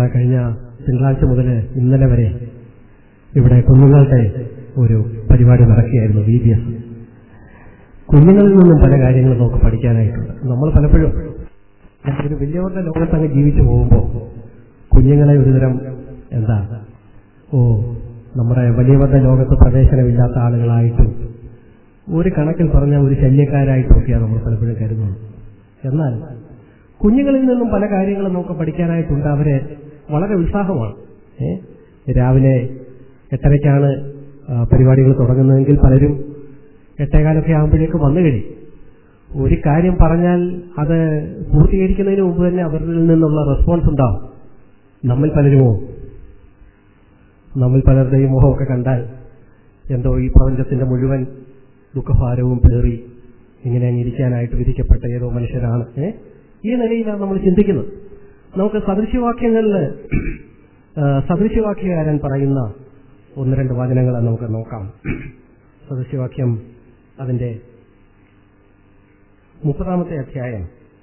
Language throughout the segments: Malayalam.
കഴിഞ്ഞ തിങ്കളാഴ്ച മുതൽ ഇന്നലെ വരെ ഇവിടെ കുഞ്ഞുങ്ങളുടെ ഒരു പരിപാടി നടക്കുകയായിരുന്നു വി ബി എസ് കുഞ്ഞുങ്ങളിൽ നിന്നും പല കാര്യങ്ങളും നമുക്ക് പഠിക്കാനായിട്ടുണ്ട് നമ്മൾ പലപ്പോഴും ഒരു വലിയവരുടെ ലോകത്ത് അങ്ങ് ജീവിച്ചു പോകുമ്പോൾ കുഞ്ഞുങ്ങളെ ഒരുതരം എന്താ ഓ നമ്മുടെ വലിയവരുടെ ലോകത്ത് പ്രവേശനമില്ലാത്ത ആളുകളായിട്ടും ഒരു കണക്കിൽ പറഞ്ഞ ഒരു ശല്യക്കാരായിട്ടൊക്കെയാണ് നമ്മൾ പലപ്പോഴും കരുതുന്നത് എന്നാൽ കുഞ്ഞുങ്ങളിൽ നിന്നും പല കാര്യങ്ങളും നമുക്ക് പഠിക്കാനായിട്ടുണ്ട് അവരെ വളരെ ഉത്സാഹമാണ് ഏ? രാവിലെ എട്ടരയ്ക്കാണ് ആ, പരിപാടികൾ തുടങ്ങുന്നതെങ്കിൽ പലരും എട്ടേകാലൊക്കെ ആകുമ്പോഴേക്ക് വന്നു കഴിയും ഒരു കാര്യം പറഞ്ഞാൽ അത് പൂർത്തീകരിക്കുന്നതിന് മുമ്പ് തന്നെ അവരിൽ നിന്നുള്ള റെസ്പോൺസ് ഉണ്ടാവും നമ്മിൽ പലരുമോ നമ്മിൽ പലരുടെയും മുഖമൊക്കെ കണ്ടാൽ എന്തോ ഈ പ്രപഞ്ചത്തിന്റെ മുഴുവൻ ദുഃഖഭാരവും പേറി ഇങ്ങനെ അങ്ങ് ഇരിക്കാനായിട്ട് വിധിക്കപ്പെട്ട ഏതോ മനുഷ്യരാണ് ഏ? ഈ നിലയിലാണ് നമ്മൾ ചിന്തിക്കുന്നത് നമുക്ക് സദൃശ്യവാക്യങ്ങളിൽ ആ, സദൃശ്യവാക്യകാരൻ പറയുന്ന ഒന്ന് രണ്ട് വചനങ്ങൾ നമുക്ക് നോക്കാം സദൃശ്യവാക്യം അതിന്റെ മുപ്പതാമത്തെ അധ്യായം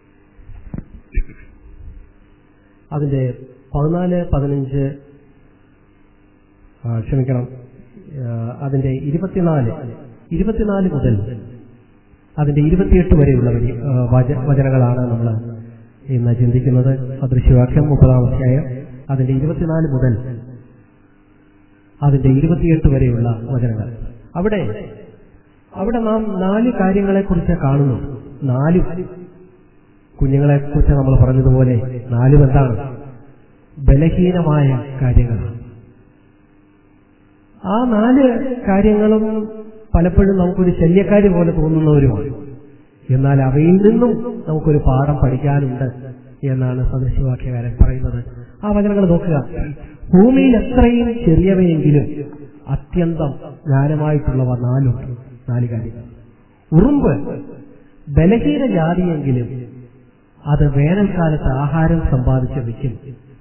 അതിന്റെ പതിനാല് പതിനഞ്ച് ആ, ക്ഷമിക്കണം ആ, അതിന്റെ ഇരുപത്തിനാല് ഇരുപത്തിനാല് മുതൽ അതിന്റെ ഇരുപത്തിയെട്ട് വരെയുള്ള വരി- ആ, വച- വചനങ്ങളാണ് നമ്മൾ ഇന്ന് ചിന്തിക്കുന്നത് സദൃശ്യവാക്യം മുപ്പതാം അധ്യായം അതിന്റെ ഇരുപത്തിനാല് മുതൽ അതിന്റെ ഇരുപത്തിയെട്ട് വരെയുള്ള വചനങ്ങൾ അവിടെ അവിടെ നാം നാല് കാര്യങ്ങളെക്കുറിച്ച് കാണുന്നു നാലും കുഞ്ഞുങ്ങളെ കുറിച്ച് നമ്മൾ പറഞ്ഞതുപോലെ നാലും എന്താണ് ബലഹീനമായ കാര്യങ്ങളാണ് ആ നാല് കാര്യങ്ങളും പലപ്പോഴും നമുക്കൊരു ശല്യക്കാരി പോലെ തോന്നുന്നവരുമാണ് എന്നാൽ അവയിൽ നിന്നും നമുക്കൊരു പാഠം പഠിക്കാനുണ്ട് എന്നാണ് സദൃശ്യവാക്യകാരൻ പറയുന്നത് ആ വചനങ്ങൾ നോക്കുക ഭൂമിയിൽ എത്രയും ചെറിയവയെങ്കിലും അത്യന്തം ജ്ഞാനമായിട്ടുള്ളവ നാലുണ്ട് നാല് കാര്യങ്ങൾ ഉറുമ്പ് ബലഹീന ജാതിയെങ്കിലും അത് വേനൽക്കാലത്ത് ആഹാരം സമ്പാദിച്ച് വയ്ക്കും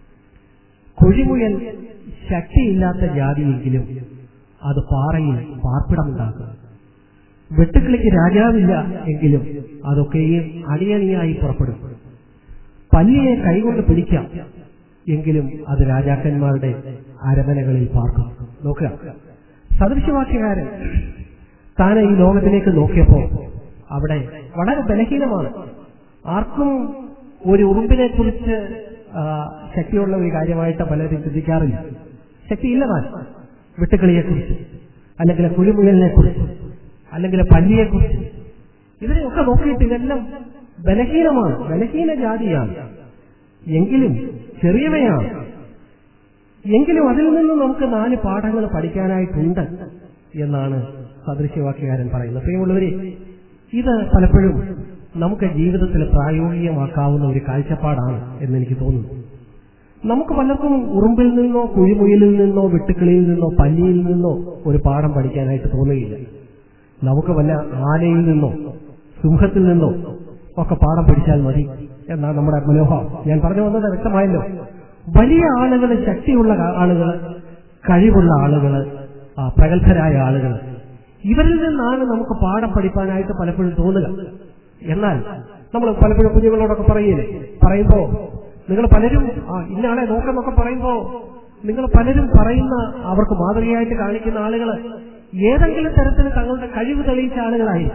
കുഴിമുയൽ ശക്തിയില്ലാത്ത ജാതിയെങ്കിലും അത് പാറയിൽ പാർപ്പിടമുണ്ടാക്കും വെട്ടുക്കിളിക്ക് രാജാവില്ല എങ്കിലും അതൊക്കെയും അണിയണിയായി പുറപ്പെടും പല്ലിയെ കൈകൊണ്ട് പിടിക്കാം എങ്കിലും അത് രാജാക്കന്മാരുടെ അരമനകളിൽ പാർക്കും നോക്കുക സദൃശവാക്യകാരൻ താൻ ഈ ലോകത്തിലേക്ക് നോക്കിയപ്പോ അവിടെ വളരെ ബലഹീനമാണ് ആർക്കും ഒരു ഉറുമ്പിനെ കുറിച്ച് ആ, ശക്തിയുള്ള ഒരു കാര്യമായിട്ട് പലരും ചിന്തിക്കാറില്ല ശക്തിയില്ല താൻ വെട്ടുക്കിളിയെ കുറിച്ച് അല്ലെങ്കിൽ കുഴിമുയലിനെ കുറിച്ച് അല്ലെങ്കിൽ പല്ലിയെ കുറിച്ച് ഇതിനെയൊക്കെ നോക്കിയിട്ട് ഇതെല്ലാം ബലഹീനമാണ് ബലഹീന ജാതിയാണ് എങ്കിലും ചെറിയവയാണ് എങ്കിലും അതിൽ നിന്ന് നമുക്ക് നാല് പാഠങ്ങൾ പഠിക്കാനായിട്ടുണ്ട് എന്നാണ് സദൃശ്യവാക്യകാരൻ പറയുന്നത് പ്രിയമുള്ളവരെ ഇത് പലപ്പോഴും നമുക്ക് ജീവിതത്തിൽ പ്രായോഗികമാക്കാവുന്ന ഒരു കാഴ്ചപ്പാടാണ് എന്ന് എനിക്ക് തോന്നുന്നു നമുക്ക് പലർക്കും ഉറുമ്പിൽ നിന്നോ കുഴിമുയലിൽ നിന്നോ വെട്ടുക്കിളിയിൽ നിന്നോ പല്ലിയിൽ നിന്നോ ഒരു പാഠം പഠിക്കാനായിട്ട് തോന്നുകയില്ല നമുക്ക് വല്ല ആനയിൽ നിന്നോ സിംഹത്തിൽ നിന്നോ ഒക്കെ പാഠം പഠിച്ചാൽ മതി എന്നാണ് നമ്മുടെ മനോഭാവം ഞാൻ പറഞ്ഞു വന്നത് വ്യക്തമായല്ലോ വലിയ ആളുകൾ ശക്തിയുള്ള ആളുകൾ കഴിവുള്ള ആളുകൾ പ്രഗത്ഭരായ ആളുകൾ ഇവരിൽ നിന്നാണ് നമുക്ക് പാഠം പഠിക്കാനായിട്ട് പലപ്പോഴും തോന്നുക എന്നാൽ നമ്മൾ പലപ്പോഴും കുഞ്ഞുങ്ങളോടൊക്കെ പറയില്ലേ പറയുമ്പോ നിങ്ങൾ പലരും ആ ഇന്നാളെ നോക്കെന്നൊക്കെ പറയുമ്പോ നിങ്ങൾ പലരും പറയുന്ന അവർക്ക് മാതൃകയായിട്ട് കാണിക്കുന്ന ആളുകൾ ഏതെങ്കിലും തരത്തിൽ തങ്ങളുടെ കഴിവ് തെളിയിച്ച ആളുകളായി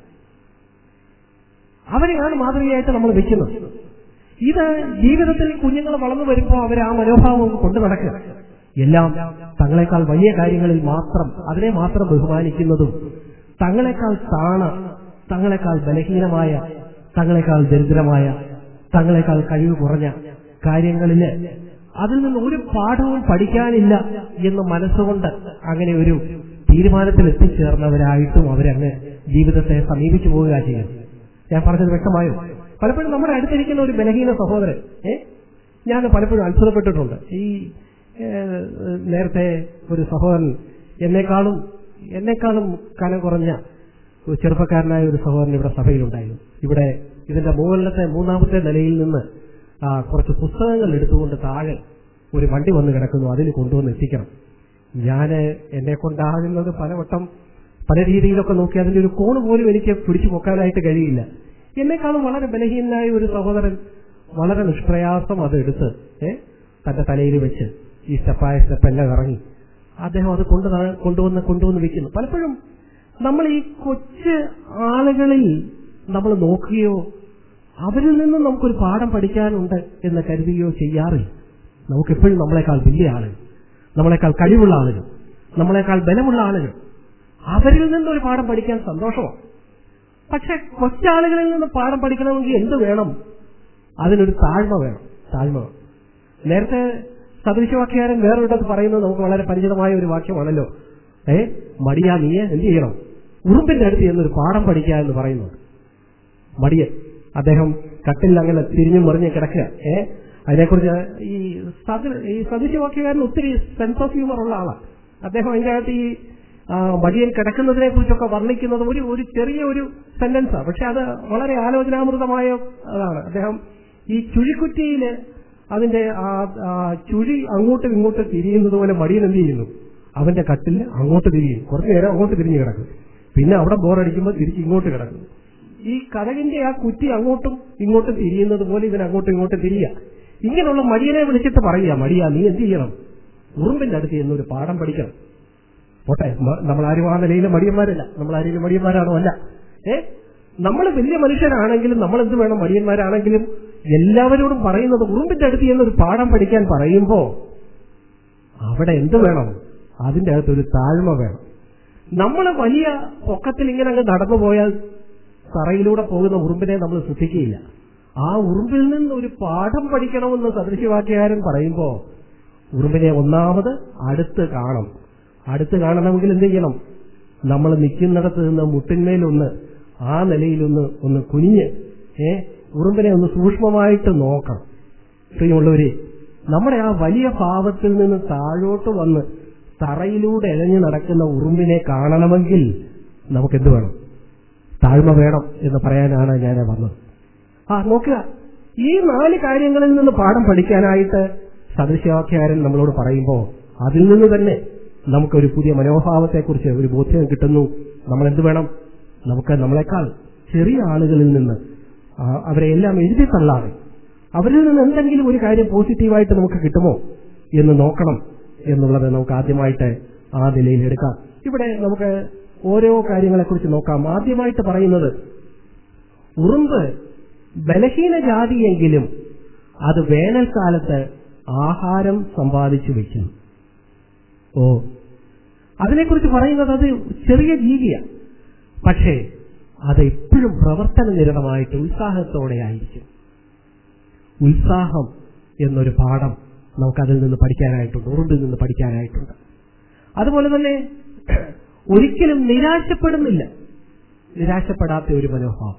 അവരെയാണ് മാതൃകയായിട്ട് നമ്മൾ വെക്കുന്നത് ഇത് ജീവിതത്തിൽ കുഞ്ഞുങ്ങൾ വളർന്നു വരുമ്പോൾ അവർ ആ മനോഭാവം കൊണ്ടു നടക്കുക എല്ലാം തങ്ങളെക്കാൾ വലിയ കാര്യങ്ങളിൽ മാത്രം അതിനെ മാത്രം ബഹുമാനിക്കുന്നതും തങ്ങളെക്കാൾ താണ തങ്ങളെക്കാൾ ബലഹീനമായ തങ്ങളെക്കാൾ ദരിദ്രമായ തങ്ങളെക്കാൾ കഴിവ് കുറഞ്ഞ കാര്യങ്ങളില് അതിൽ നിന്ന് ഒരു പാഠവും പഠിക്കാനില്ല എന്ന് മനസ്സുകൊണ്ട് അങ്ങനെ ഒരു തീരുമാനത്തിൽ എത്തിച്ചേർന്നവരായിട്ടും അവരങ്ങ് ജീവിതത്തെ സമീപിച്ചു പോവുക ചെയ്യും ഞാൻ പറഞ്ഞത് വ്യക്തമായോ പലപ്പോഴും നമ്മുടെ അടുത്തിരിക്കുന്ന ഒരു ബലഹീന സഹോദരൻ ഏ ഞാൻ പലപ്പോഴും അത്ഭുതപ്പെട്ടിട്ടുണ്ട് ഈ ഏഹ്, നേരത്തെ ഒരു സഹോദരൻ എന്നെക്കാളും എന്നെക്കാളും കനം കുറഞ്ഞ ഒരു ചെറുപ്പക്കാരനായ ഒരു സഹോദരൻ ഇവിടെ സഭയിലുണ്ടായിരുന്നു ഇവിടെ ഇതിന്റെ മുകളിലത്തെ മൂന്നാമത്തെ നിലയിൽ നിന്ന് ആ, കുറച്ച് പുസ്തകങ്ങൾ എടുത്തുകൊണ്ട് താഴെ ഒരു വണ്ടി വന്ന് കിടക്കുന്നു അതിൽ കൊണ്ടുവന്ന് എത്തിക്കണം ഞാൻ എന്നെ കൊണ്ടാകുന്നത് പലവട്ടം പല രീതിയിലൊക്കെ നോക്കി അതിന്റെ ഒരു കോണ് പോലും എനിക്ക് പിടിച്ചു പൊക്കാനായിട്ട് കഴിയില്ല എന്നെക്കാളും വളരെ ബലഹീനനായ ഒരു സഹോദരൻ വളരെ നിഷ്പ്രയാസം അത് എടുത്ത് ഏ തന്റെ തലയിൽ വെച്ച് ഈ സ്റ്റെപ്പായ സ്റ്റെപ്പ് എല്ലാം ഇറങ്ങി അദ്ദേഹം അത് കൊണ്ട് ന- കൊണ്ടുവന്ന് കൊണ്ടുവന്ന് വെക്കുന്നു പലപ്പോഴും നമ്മൾ ഈ കൊച്ചു ആളുകളിൽ നമ്മൾ നോക്കുകയോ അവരിൽ നിന്നും നമുക്കൊരു പാഠം പഠിക്കാനുണ്ട് എന്ന് കരുതുകയോ ചെയ്യാറില്ല നമുക്കെപ്പോഴും നമ്മളെക്കാൾ വലിയ ആളുകൾ നമ്മളെക്കാൾ കഴിവുള്ള ആളുകൾ നമ്മളെക്കാൾ ബലമുള്ള ആളുകൾ അവരിൽ നിന്നും ഒരു പാഠം പഠിക്കാൻ സന്തോഷമാണ് പക്ഷെ കൊച്ചാളുകളിൽ നിന്ന് പാഠം പഠിക്കണമെങ്കിൽ എന്ത് വേണം അതിനൊരു താഴ്മ വേണം താഴ്മ വേണം. നേരത്തെ സദൃശവാക്യകാരൻ വേറൊരിടത്ത് പറയുന്നത് നമുക്ക് വളരെ പരിചിതമായ ഒരു വാക്യമാണല്ലോ ഏ മടിയാ നീ എന്ത് ചെയ്യണം ഉറുമ്പിന്റെ അടുത്ത് എന്നൊരു പാഠം പഠിക്കുക എന്ന് പറയുന്നുണ്ട് മടിയൻ അദ്ദേഹം കട്ടിൽ അങ്ങനെ തിരിഞ്ഞും മറിഞ്ഞ് കിടക്കുക ഏ അതിനെക്കുറിച്ച് ഈ സദൃ- ഈ സദൃശവാക്യകാരൻ ഒത്തിരി സെൻസ് ഓഫ് ഹ്യൂമർ ഉള്ള ആളാണ് അദ്ദേഹം അതിന്റെ അകത്ത് ഈ ആ, മടിയൻ കിടക്കുന്നതിനെ കുറിച്ചൊക്കെ വർണ്ണിക്കുന്നത് ഒരു ഒരു ചെറിയ ഒരു സെന്റൻസാണ് പക്ഷെ അത് വളരെ ആലോചനാമൃതമായ അതാണ് അദ്ദേഹം ഈ ചുഴിക്കുറ്റിയില് അതിന്റെ ആ ആ ചുഴി അങ്ങോട്ടും ഇങ്ങോട്ടും തിരിയുന്നത് പോലെ മടിയൻ എന്ത് ചെയ്യുന്നു അവന്റെ കട്ടിൽ അങ്ങോട്ട് തിരിയും കുറച്ചു നേരം അങ്ങോട്ട് തിരിഞ്ഞു കിടക്കും പിന്നെ അവിടെ ബോറടിക്കുമ്പോൾ തിരിച്ച് ഇങ്ങോട്ട് കിടക്കും ഈ കഥകിന്റെ ആ കുറ്റി അങ്ങോട്ടും ഇങ്ങോട്ടും തിരിയുന്നത് പോലെ ഇവൻ അങ്ങോട്ടും ഇങ്ങോട്ടും തിരിയുക ഇങ്ങനെയുള്ള മടിയനെ വിളിച്ചിട്ട് പറയുക മടിയാ നീ എന്ത് ചെയ്യണം ഉറുമ്പിന്റെ അടുത്ത് എന്നൊരു പാഠം പഠിക്കണം പോട്ടെ മ- നമ്മൾ ആരും ആ നിലയിൽ മടിയന്മാരല്ല നമ്മൾ ആരെങ്കിലും മടിയന്മാരാണോ അല്ല ഏ നമ്മൾ വലിയ മനുഷ്യരാണെങ്കിലും നമ്മൾ എന്ത് വേണം മടിയന്മാരാണെങ്കിലും എല്ലാവരോടും പറയുന്നത് ഉറുമ്പിന്റെ അടുത്ത് എന്നൊരു പാഠം പഠിക്കാൻ പറയുമ്പോ അവിടെ എന്ത് വേണം അതിന്റെ അകത്ത് ഒരു താഴ്മ വേണം നമ്മൾ വലിയ പൊക്കത്തിൽ ഇങ്ങനെ അങ്ങ് നടന്നു പോയാൽ തറയിലൂടെ പോകുന്ന ഉറുമ്പിനെ നമ്മൾ ശ്രദ്ധിക്കുകയില്ല ആ ഉറുമ്പിൽ നിന്ന് ഒരു പാഠം പഠിക്കണമെന്ന് സദൃശ്യവാക്യകാരൻ പറയുമ്പോ ഉറുമ്പിനെ ഒന്നാമത് അടുത്ത് കാണും അടുത്ത് കാണണമെങ്കിൽ എന്ത് ചെയ്യണം നമ്മൾ നിൽക്കുന്നിടത്ത് നിന്ന് മുട്ടിന്മേലൊന്ന് ആ നിലയിലൊന്ന് ഒന്ന് കുനിഞ്ഞ് ഏ ഉറുമ്പിനെ ഒന്ന് സൂക്ഷ്മമായിട്ട് നോക്കണം പ്രിയമുള്ളവരെ നമ്മുടെ ആ വലിയ ഭാവത്തിൽ നിന്ന് താഴോട്ട് വന്ന് തറയിലൂടെ എഴഞ്ഞു നടക്കുന്ന ഉറുമ്പിനെ കാണണമെങ്കിൽ നമുക്കെന്ത് വേണം താഴ്മ വേണം എന്ന് പറയാനാണ് ഞാൻ വന്നത് ആ നോക്കുക ഈ നാല് കാര്യങ്ങളിൽ നിന്ന് പാഠം പഠിക്കാനായിട്ട് സദൃശവാക്യകാരൻ നമ്മളോട് പറയുമ്പോൾ അതിൽ നിന്ന് തന്നെ നമുക്കൊരു പുതിയ മനോഭാവത്തെക്കുറിച്ച് ഒരു ബോധ്യം കിട്ടുന്നു നമ്മൾ എന്ത് വേണം നമുക്ക് നമ്മളെക്കാൾ ചെറിയ ആളുകളിൽ നിന്ന് ആ, അവരെ എല്ലാം എഴുതി തള്ളാതെ അവരിൽ നിന്ന് എന്തെങ്കിലും ഒരു കാര്യം പോസിറ്റീവായിട്ട് നമുക്ക് കിട്ടുമോ എന്ന് നോക്കണം എന്നുള്ളത് നമുക്ക് ആദ്യമായിട്ട് ആ നിലയിൽ എടുക്കാം ഇവിടെ നമുക്ക് ഓരോ കാര്യങ്ങളെക്കുറിച്ച് നോക്കാം ആദ്യമായിട്ട് പറയുന്നത് ഉറുമ്പ് ബലഹീന ജാതിയെങ്കിലും അത് വേനൽക്കാലത്ത് ആഹാരം സമ്പാദിച്ചു വെക്കും ഓ അതിനെക്കുറിച്ച് പറയുന്നത് അത് ചെറിയ ജീവിയാണ് പക്ഷേ അത് എപ്പോഴും പ്രവർത്തന നിരതമായിട്ട് ഉത്സാഹത്തോടെ ആയിരിക്കും ഉത്സാഹം എന്നൊരു പാഠം നമുക്കതിൽ നിന്ന് പഠിക്കാനായിട്ടുണ്ട് ഉറുമ്പിൽ നിന്ന് പഠിക്കാനായിട്ടുണ്ട് അതുപോലെ തന്നെ ഒരിക്കലും നിരാശപ്പെടുന്നില്ല നിരാശപ്പെടാത്ത ഒരു മനോഭാവം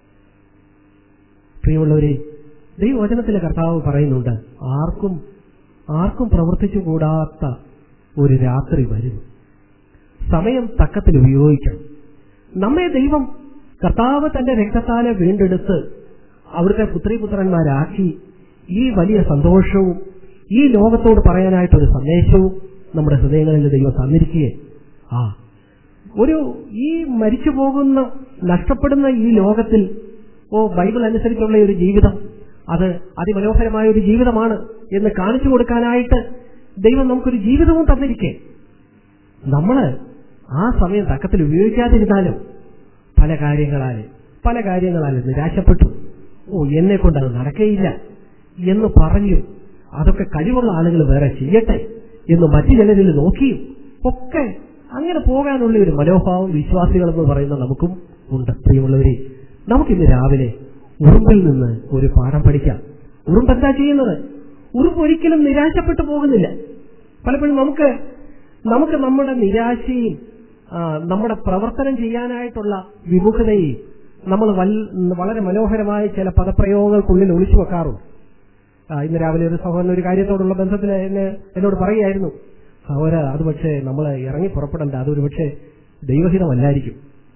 പ്രിയമുള്ളവരെ ദൈവവചനത്തിലെ കർത്താവ് പറയുന്നുണ്ട് ആർക്കും ആർക്കും പ്രവർത്തിച്ചു കൂടാത്ത ഒരു രാത്രി വരുന്നു സമയം തക്കത്തിൽ ഉപയോഗിക്കണം നമ്മെ ദൈവം കർത്താവ് തന്റെ രക്തത്താലെ വീണ്ടെടുത്ത് അവിടുത്തെ പുത്രിപുത്രന്മാരാക്കി ഈ വലിയ സന്തോഷവും ഈ ലോകത്തോട് പറയാനായിട്ടൊരു സന്ദേശവും നമ്മുടെ ഹൃദയങ്ങളിൽ ദൈവം തന്നിരിക്കുകയെ ആ ഒരു ഈ മരിച്ചു പോകുന്ന നഷ്ടപ്പെടുന്ന ഈ ലോകത്തിൽ ഓ ബൈബിൾ അനുസരിച്ചുള്ള ഒരു ജീവിതം അത് അതിമനോഹരമായ ഒരു ജീവിതമാണ് എന്ന് കാണിച്ചു കൊടുക്കാനായിട്ട് ദൈവം നമുക്കൊരു ജീവിതവും തന്നിരിക്കേ നമ്മള് ആ സമയം തക്കത്തിൽ ഉപയോഗിക്കാതിരുന്നാലും പല കാര്യങ്ങളാല് പല കാര്യങ്ങളാല് നിരാശപ്പെട്ടു ഓ എന്നെ കൊണ്ട് അത് നടക്കുകയില്ല എന്ന് പറഞ്ഞു അതൊക്കെ കഴിവുള്ള ആളുകൾ വേറെ ചെയ്യട്ടെ എന്ന് മറ്റു ചിലരിൽ നോക്കിയും ഒക്കെ അങ്ങനെ പോകാനുള്ള ഒരു മനോഭാവം വിശ്വാസികൾ എന്ന് പറയുന്ന നമുക്കും ഉണ്ട് പ്രിയമുള്ളവരെ നമുക്കിന്ന് രാവിലെ ഉറുമ്പിൽ നിന്ന് ഒരു പാഠം പഠിക്കാം ഉറുമ്പ് എന്താ ചെയ്യുന്നത് ഉറുമ്പ് ഒരിക്കലും നിരാശപ്പെട്ടു പോകുന്നില്ല പലപ്പോഴും നമുക്ക് നമുക്ക് നമ്മുടെ നിരാശയും ആ, നമ്മുടെ പ്രവർത്തനം ചെയ്യാനായിട്ടുള്ള വിമുഖതയും നമ്മൾ വൽ- വളരെ മനോഹരമായ ചില പദപ്രയോഗങ്ങൾക്കുള്ളിൽ ഒളിച്ചു വെക്കാറുണ്ട് ആ, ഇന്ന് രാവിലെ ഒരു സഹോദരൻ ഒരു കാര്യത്തോടുള്ള ബന്ധത്തിൽ എന്നെ എന്നോട് പറയുകയായിരുന്നു സഹോദര അത് പക്ഷേ നമ്മൾ ഇറങ്ങി പുറപ്പെടണ്ട അതൊരു പക്ഷേ ദൈവഹിതമല്ലായിരിക്കും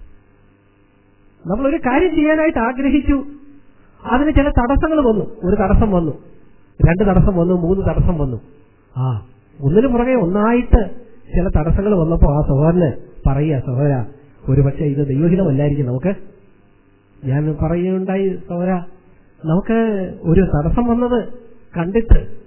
നമ്മളൊരു കാര്യം ചെയ്യാനായിട്ട് ആഗ്രഹിച്ചു അതിന് ചില തടസ്സങ്ങൾ വന്നു ഒരു തടസ്സം വന്നു രണ്ട് തടസ്സം വന്നു മൂന്ന് തടസ്സം വന്നു ആ ഒന്നിനു പുറകെ ഒന്നായിട്ട് ചില തടസ്സങ്ങൾ വന്നപ്പോൾ ആ സഹോദരന് പറയുക സഹോദര ഒരുപക്ഷെ ഇത് ദൈവഹിതമല്ലായിരിക്കും നമുക്ക് ഞാൻ പറയുകയുണ്ടായി സഹോദര നമുക്ക് ഒരു തടസ്സം വന്നത് കണ്ടിട്ട്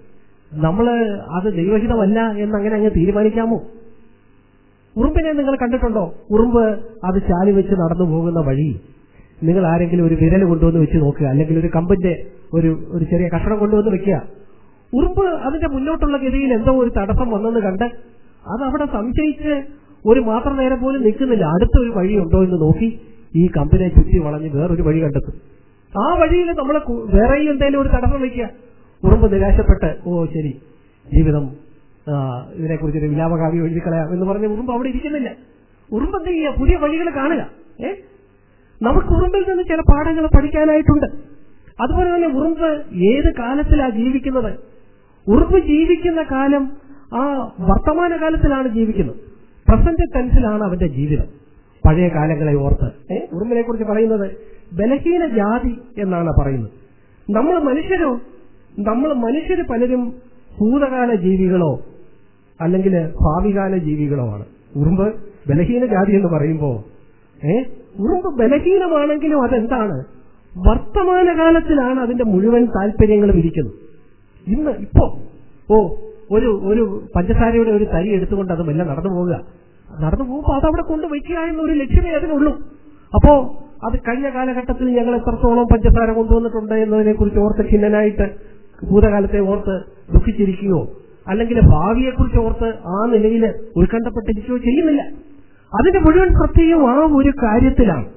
നമ്മള് അത് ദൈവഹിതമല്ല എന്നങ്ങനെ അങ്ങ് തീരുമാനിക്കാമോ ഉറുമ്പിനെ നിങ്ങൾ കണ്ടിട്ടുണ്ടോ ഉറുമ്പ് അത് ചാലി വെച്ച് നടന്നു പോകുന്ന വഴി നിങ്ങൾ ആരെങ്കിലും ഒരു വിരൽ കൊണ്ടുവന്ന് വെച്ച് നോക്കുക അല്ലെങ്കിൽ ഒരു കമ്പിന്റെ ഒരു ഒരു ചെറിയ കഷണം കൊണ്ടുവന്ന് വെക്കുക ഉറുമ്പ് അതിന്റെ മുന്നോട്ടുള്ള ഗതിയിൽ എന്തോ ഒരു തടസ്സം വന്നെന്ന് കണ്ട് അത് അവിടെ സംശയിച്ച് ഒരു മാത്രം നേരം പോലും നിൽക്കുന്നില്ല അടുത്ത ഒരു വഴിയുണ്ടോ എന്ന് നോക്കി ഈ കമ്പിനെ ചുറ്റി വളഞ്ഞ് വേറൊരു വഴി കണ്ടെത്തും ആ വഴിയിൽ നമ്മൾ വേറെയും എന്തെങ്കിലും ഒരു തടസ്സം വയ്ക്കുക ഉറുമ്പ് നിരാശപ്പെട്ട് ഓ ശരി ജീവിതം ആ, ഇതിനെക്കുറിച്ചൊരു വിലാപകാവ്യം എഴുതി കളയാം എന്ന് പറഞ്ഞ് ഉറുമ്പ് അവിടെ ഇരിക്കുന്നില്ല ഉറുമ്പ് എന്ത് ചെയ്യുക പുതിയ വഴികൾ കാണുക ഏ നമുക്ക് ഉറുമ്പിൽ നിന്ന് ചില പാഠങ്ങൾ പഠിക്കാനായിട്ടുണ്ട് അതുപോലെ തന്നെ ഉറുമ്പ് ഏത് കാലത്തിലാണ് ജീവിക്കുന്നത് ഉറുമ്പ് ജീവിക്കുന്ന കാലം ആ വർത്തമാന കാലത്തിലാണ് ജീവിക്കുന്നത് പ്രസന്റ് ടെൻസിലാണ് അവന്റെ ജീവിതം പഴയ കാലങ്ങളെ ഓർത്ത് ഏ ഉറുമ്പിനെ കുറിച്ച് പറയുന്നത് ബലഹീന ജാതി എന്നാണ് പറയുന്നത് നമ്മൾ മനുഷ്യരോ നമ്മൾ മനുഷ്യര് പലരും ഭൂതകാല ജീവികളോ അല്ലെങ്കിൽ ഭാവികാല ജീവികളോ ആണ് ഉറുമ്പ് ബലഹീന ജാതി എന്ന് പറയുമ്പോ ഏ ഉറുമ്പ് ബലഹീനമാണെങ്കിലും അതെന്താണ് വർത്തമാനകാലത്തിലാണ് അതിന്റെ മുഴുവൻ താല്പര്യങ്ങളും ഇരിക്കുന്നത് ഇന്ന് ഇപ്പോ ഓ ഒരു ഒരു പഞ്ചസാരയുടെ ഒരു തരി എടുത്തുകൊണ്ട് അത് മെല്ലെ നടന്നു പോവുക നടന്നു പോകുമ്പോൾ അതവിടെ കൊണ്ട് വയ്ക്കുക എന്നൊരു ലക്ഷ്യമേ അതിനുള്ളൂ അപ്പോ അത് കഴിഞ്ഞ കാലഘട്ടത്തിൽ ഞങ്ങൾ എത്രത്തോളം പഞ്ചസാര കൊണ്ടുവന്നിട്ടുണ്ട് എന്നതിനെ കുറിച്ച് ഓർത്ത് ഖിന്നനായിട്ട് ഭൂതകാലത്തെ ഓർത്ത് ദുഃഖിച്ചിരിക്കുകയോ അല്ലെങ്കിൽ ഭാവിയെക്കുറിച്ച് ഓർത്ത് ആ നിലയിൽ ഉത്കണ്ഠപ്പെട്ടിരിക്കുകയോ ചെയ്യുന്നില്ല അതിന്റെ മുഴുവൻ സത്യവും ആ ഒരു കാര്യത്തിലാണ്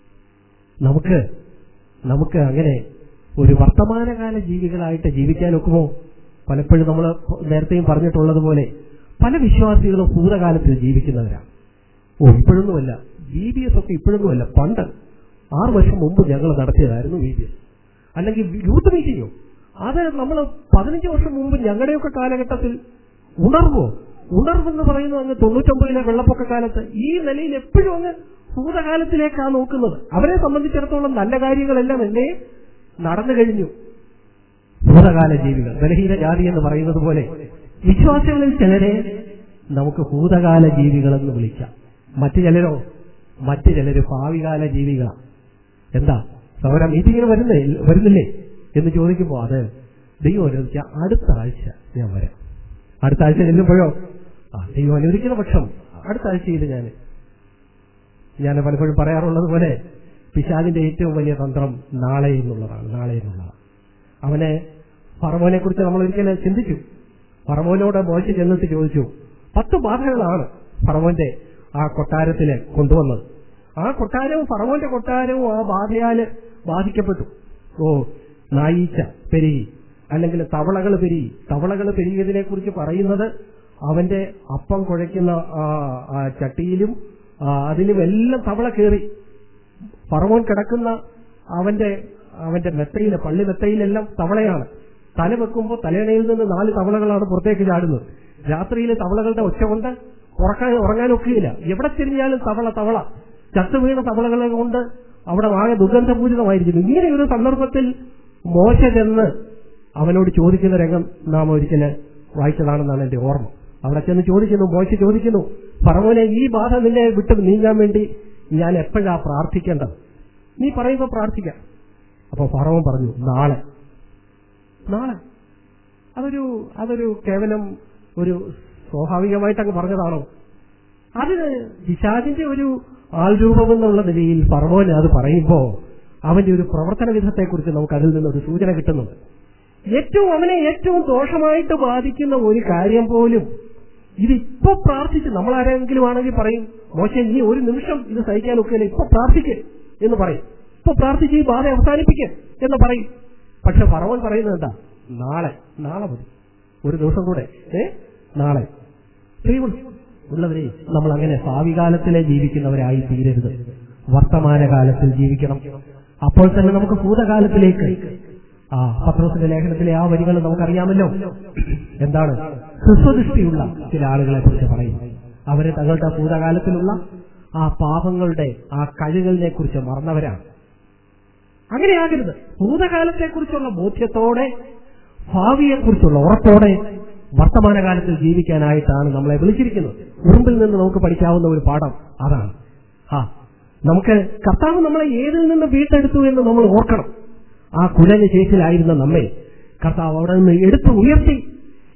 നമുക്ക് നമുക്ക് അങ്ങനെ ഒരു വർത്തമാനകാല ജീവികളായിട്ട് ജീവിക്കാൻ ഒക്കുമോ പലപ്പോഴും നമ്മൾ നേരത്തെയും പറഞ്ഞിട്ടുള്ളതുപോലെ പല വിശ്വാസികളും ഭൂതകാലത്തിൽ ജീവിക്കുന്നവരാണ് ഓ ഇപ്പോഴൊന്നുമല്ല ബി ബി എസ് ഒക്കെ ഇപ്പോഴൊന്നുമല്ല പണ്ട് ആറ് വർഷം മുമ്പ് ഞങ്ങൾ നടത്തിയതായിരുന്നു ബി ബി എസ് അല്ലെങ്കിൽ യൂത്ത് മീറ്റിങ്ങോ അത് നമ്മൾ പതിനഞ്ച് വർഷം മുമ്പ് ഞങ്ങളുടെയൊക്കെ കാലഘട്ടത്തിൽ ഉണർവോ ഉണർവെന്ന് പറയുന്നത് അങ്ങ് തൊണ്ണൂറ്റൊമ്പതിലെ വെള്ളപ്പൊക്ക കാലത്ത് ഈ നിലയിൽ എപ്പോഴും അങ്ങ് ഭൂതകാലത്തിലേക്കാണ് നോക്കുന്നത് അവരെ സംബന്ധിച്ചിടത്തോളം നല്ല കാര്യങ്ങളെല്ലാം എന്നെ നടന്നു കഴിഞ്ഞു ഭൂതകാല ജീവികൾ ബലഹീന ജാതി എന്ന് പറയുന്നത് പോലെ വിശ്വാസികളിൽ ചിലരെ നമുക്ക് ഭൂതകാല ജീവികളെന്ന് വിളിക്കാം മറ്റു ചിലരോ മറ്റു ചിലര് ഭാവികാല ജീവികളാണ് എന്താ സൗര മീറ്റിങ്ങിന് വരുന്നേ വരുന്നില്ലേ എന്ന് ചോദിക്കുമ്പോൾ അത് ദൈവം അനുവദിച്ച അടുത്ത ആഴ്ച ഞാൻ വരാം അടുത്ത ആഴ്ച ചെല്ലുമ്പോഴോ ആ ദൈവം അനുവദിക്കുന്ന പക്ഷം അടുത്ത ആഴ്ചയിൽ ഞാൻ ഞാൻ പലപ്പോഴും പറയാറുള്ളത് പോലെ പിശാദിന്റെ ഏറ്റവും വലിയ തന്ത്രം നാളെ എന്നുള്ളതാണ് നാളെ എന്നുള്ളതാണ് അവനെ ഫറവോനെ കുറിച്ച് നമ്മൾ ഒരിക്കലും ചിന്തിച്ചു ഫറവോനോട് മോശ ചെന്നിട്ട് ചോദിച്ചു പത്ത് ബാധകളാണ് ഫറവോന്റെ ആ കൊട്ടാരത്തില് കൊണ്ടുവന്നത് ആ കൊട്ടാരവും ഫറവോന്റെ കൊട്ടാരവും ആ ബാധയാല് ബാധിക്കപ്പെട്ടു ഓ നായീച്ച പെരുകി അല്ലെങ്കിൽ തവളകൾ പെരുകി തവളകൾ പെരുകിയതിനെ കുറിച്ച് പറയുന്നത് അവന്റെ അപ്പം കുഴയ്ക്കുന്ന ആ, ആ ചട്ടിയിലും ആ, അതിലുമെല്ലാം തവള കയറി ഫറവോൻ കിടക്കുന്ന അവന്റെ അവന്റെ മെത്തയില് പള്ളി മെത്തയിലെല്ലാം തവളയാണ് തല വെക്കുമ്പോൾ തലയണയിൽ നിന്ന് നാല് തവളകളാണ് പുറത്തേക്ക് ചാടുന്നത് രാത്രിയിൽ തവളകളുടെ ഒച്ച കൊണ്ട് ഉറക്കാൻ ഉറങ്ങാനൊക്കെയില്ല എവിടെ തിരിഞ്ഞാലും തവള തവള ചത്തു വീണ തവളകളെ കൊണ്ട് അവിടെ ആകെ ദുർഗന്ധപൂരിതമായിരിക്കുന്നു ഇങ്ങനെ ഒരു സന്ദർഭത്തിൽ മോശ ചെന്ന് അവനോട് ചോദിക്കുന്ന രംഗം നാം ഒരിക്കല് വായിച്ചതാണെന്നാണ് എന്റെ ഓർമ്മ അവിടെ ചെന്ന് ചോദിക്കുന്നു മോശ ചോദിക്കുന്നു പറവോനെ ഈ ബാധ നിന്നെ വിട്ട് നീങ്ങാൻ വേണ്ടി ഞാൻ എപ്പോഴാ പ്രാർത്ഥിക്കേണ്ടത് നീ പറയുമ്പോൾ പ്രാർത്ഥിക്കാം അപ്പൊ ഫറവൻ പറഞ്ഞു നാളെ നാളെ അതൊരു അതൊരു കേവലം ഒരു സ്വാഭാവികമായിട്ട് അങ്ങ് പറഞ്ഞതാണോ അത് പിശാചിന്റെ ഒരു ആൾരൂപം എന്നുള്ള നിലയിൽ ഫറവോന് അത് പറയുമ്പോ അവന്റെ ഒരു പ്രവർത്തന വിധത്തെക്കുറിച്ച് നമുക്ക് അതിൽ നിന്ന് ഒരു സൂചന കിട്ടുന്നുണ്ട് ഏറ്റവും അവനെ ഏറ്റവും ദോഷമായിട്ട് ബാധിക്കുന്ന ഒരു കാര്യം പോലും ഇതിപ്പോ പ്രാർത്ഥിച്ച് നമ്മൾ ആരെങ്കിലും ആണെങ്കിൽ പറയും മോശം നീ ഒരു നിമിഷം ഇത് സഹിക്കാൻ ഒക്കെയല്ല ഇപ്പൊ പ്രാർത്ഥിക്ക് എന്ന് പറയും ഇപ്പൊ പ്രാർത്ഥിച്ച് ഈ ബാധ അവസാനിപ്പിക്ക് എന്ന് പറയും പക്ഷെ പറവൻ പറയുന്നത് എന്താ നാളെ നാളെ മതി ഒരു ദിവസം കൂടെ ഏ നാളെ പ്രിയമുള്ള ഉള്ളവരെ നമ്മൾ അങ്ങനെ ഭാവികാലത്തിലെ ജീവിക്കുന്നവരായി തീരരുത് വർത്തമാനകാലത്തിൽ ജീവിക്കണം അപ്പോൾ തന്നെ നമുക്ക് ഭൂതകാലത്തിലേക്ക് ആ പത്രോസിന്റെ ലേഖനത്തിലെ ആ വരികൾ നമുക്കറിയാമല്ലോ എന്താണ് ഹ്രസ്വദൃഷ്ടിയുള്ള ചില ആളുകളെ കുറിച്ച് പറയും അവര് തങ്ങളുടെ ഭൂതകാലത്തിലുള്ള ആ പാപങ്ങളുടെ ആ കഴിവുകളെ കുറിച്ച് മറന്നവരാണ് അങ്ങനെയാകരുത് ഭൂതകാലത്തെക്കുറിച്ചുള്ള ബോധ്യത്തോടെ ഭാവിയെക്കുറിച്ചുള്ള ഉറപ്പോടെ വർത്തമാനകാലത്തിൽ ജീവിക്കാനായിട്ടാണ് നമ്മളെ വിളിച്ചിരിക്കുന്നത് ഉറുമ്പിൽ നിന്ന് നമുക്ക് പഠിക്കാവുന്ന ഒരു പാഠം അതാണ് ആ നമുക്ക് കർത്താവ് നമ്മളെ ഏതിൽ നിന്ന് വീട്ടെടുത്തു എന്ന് നമ്മൾ ഓർക്കണം ആ കുലന് ശേഷിലായിരുന്ന നമ്മെ കർത്താവ് അവിടെ നിന്ന് എടുത്തു ഉയർത്തി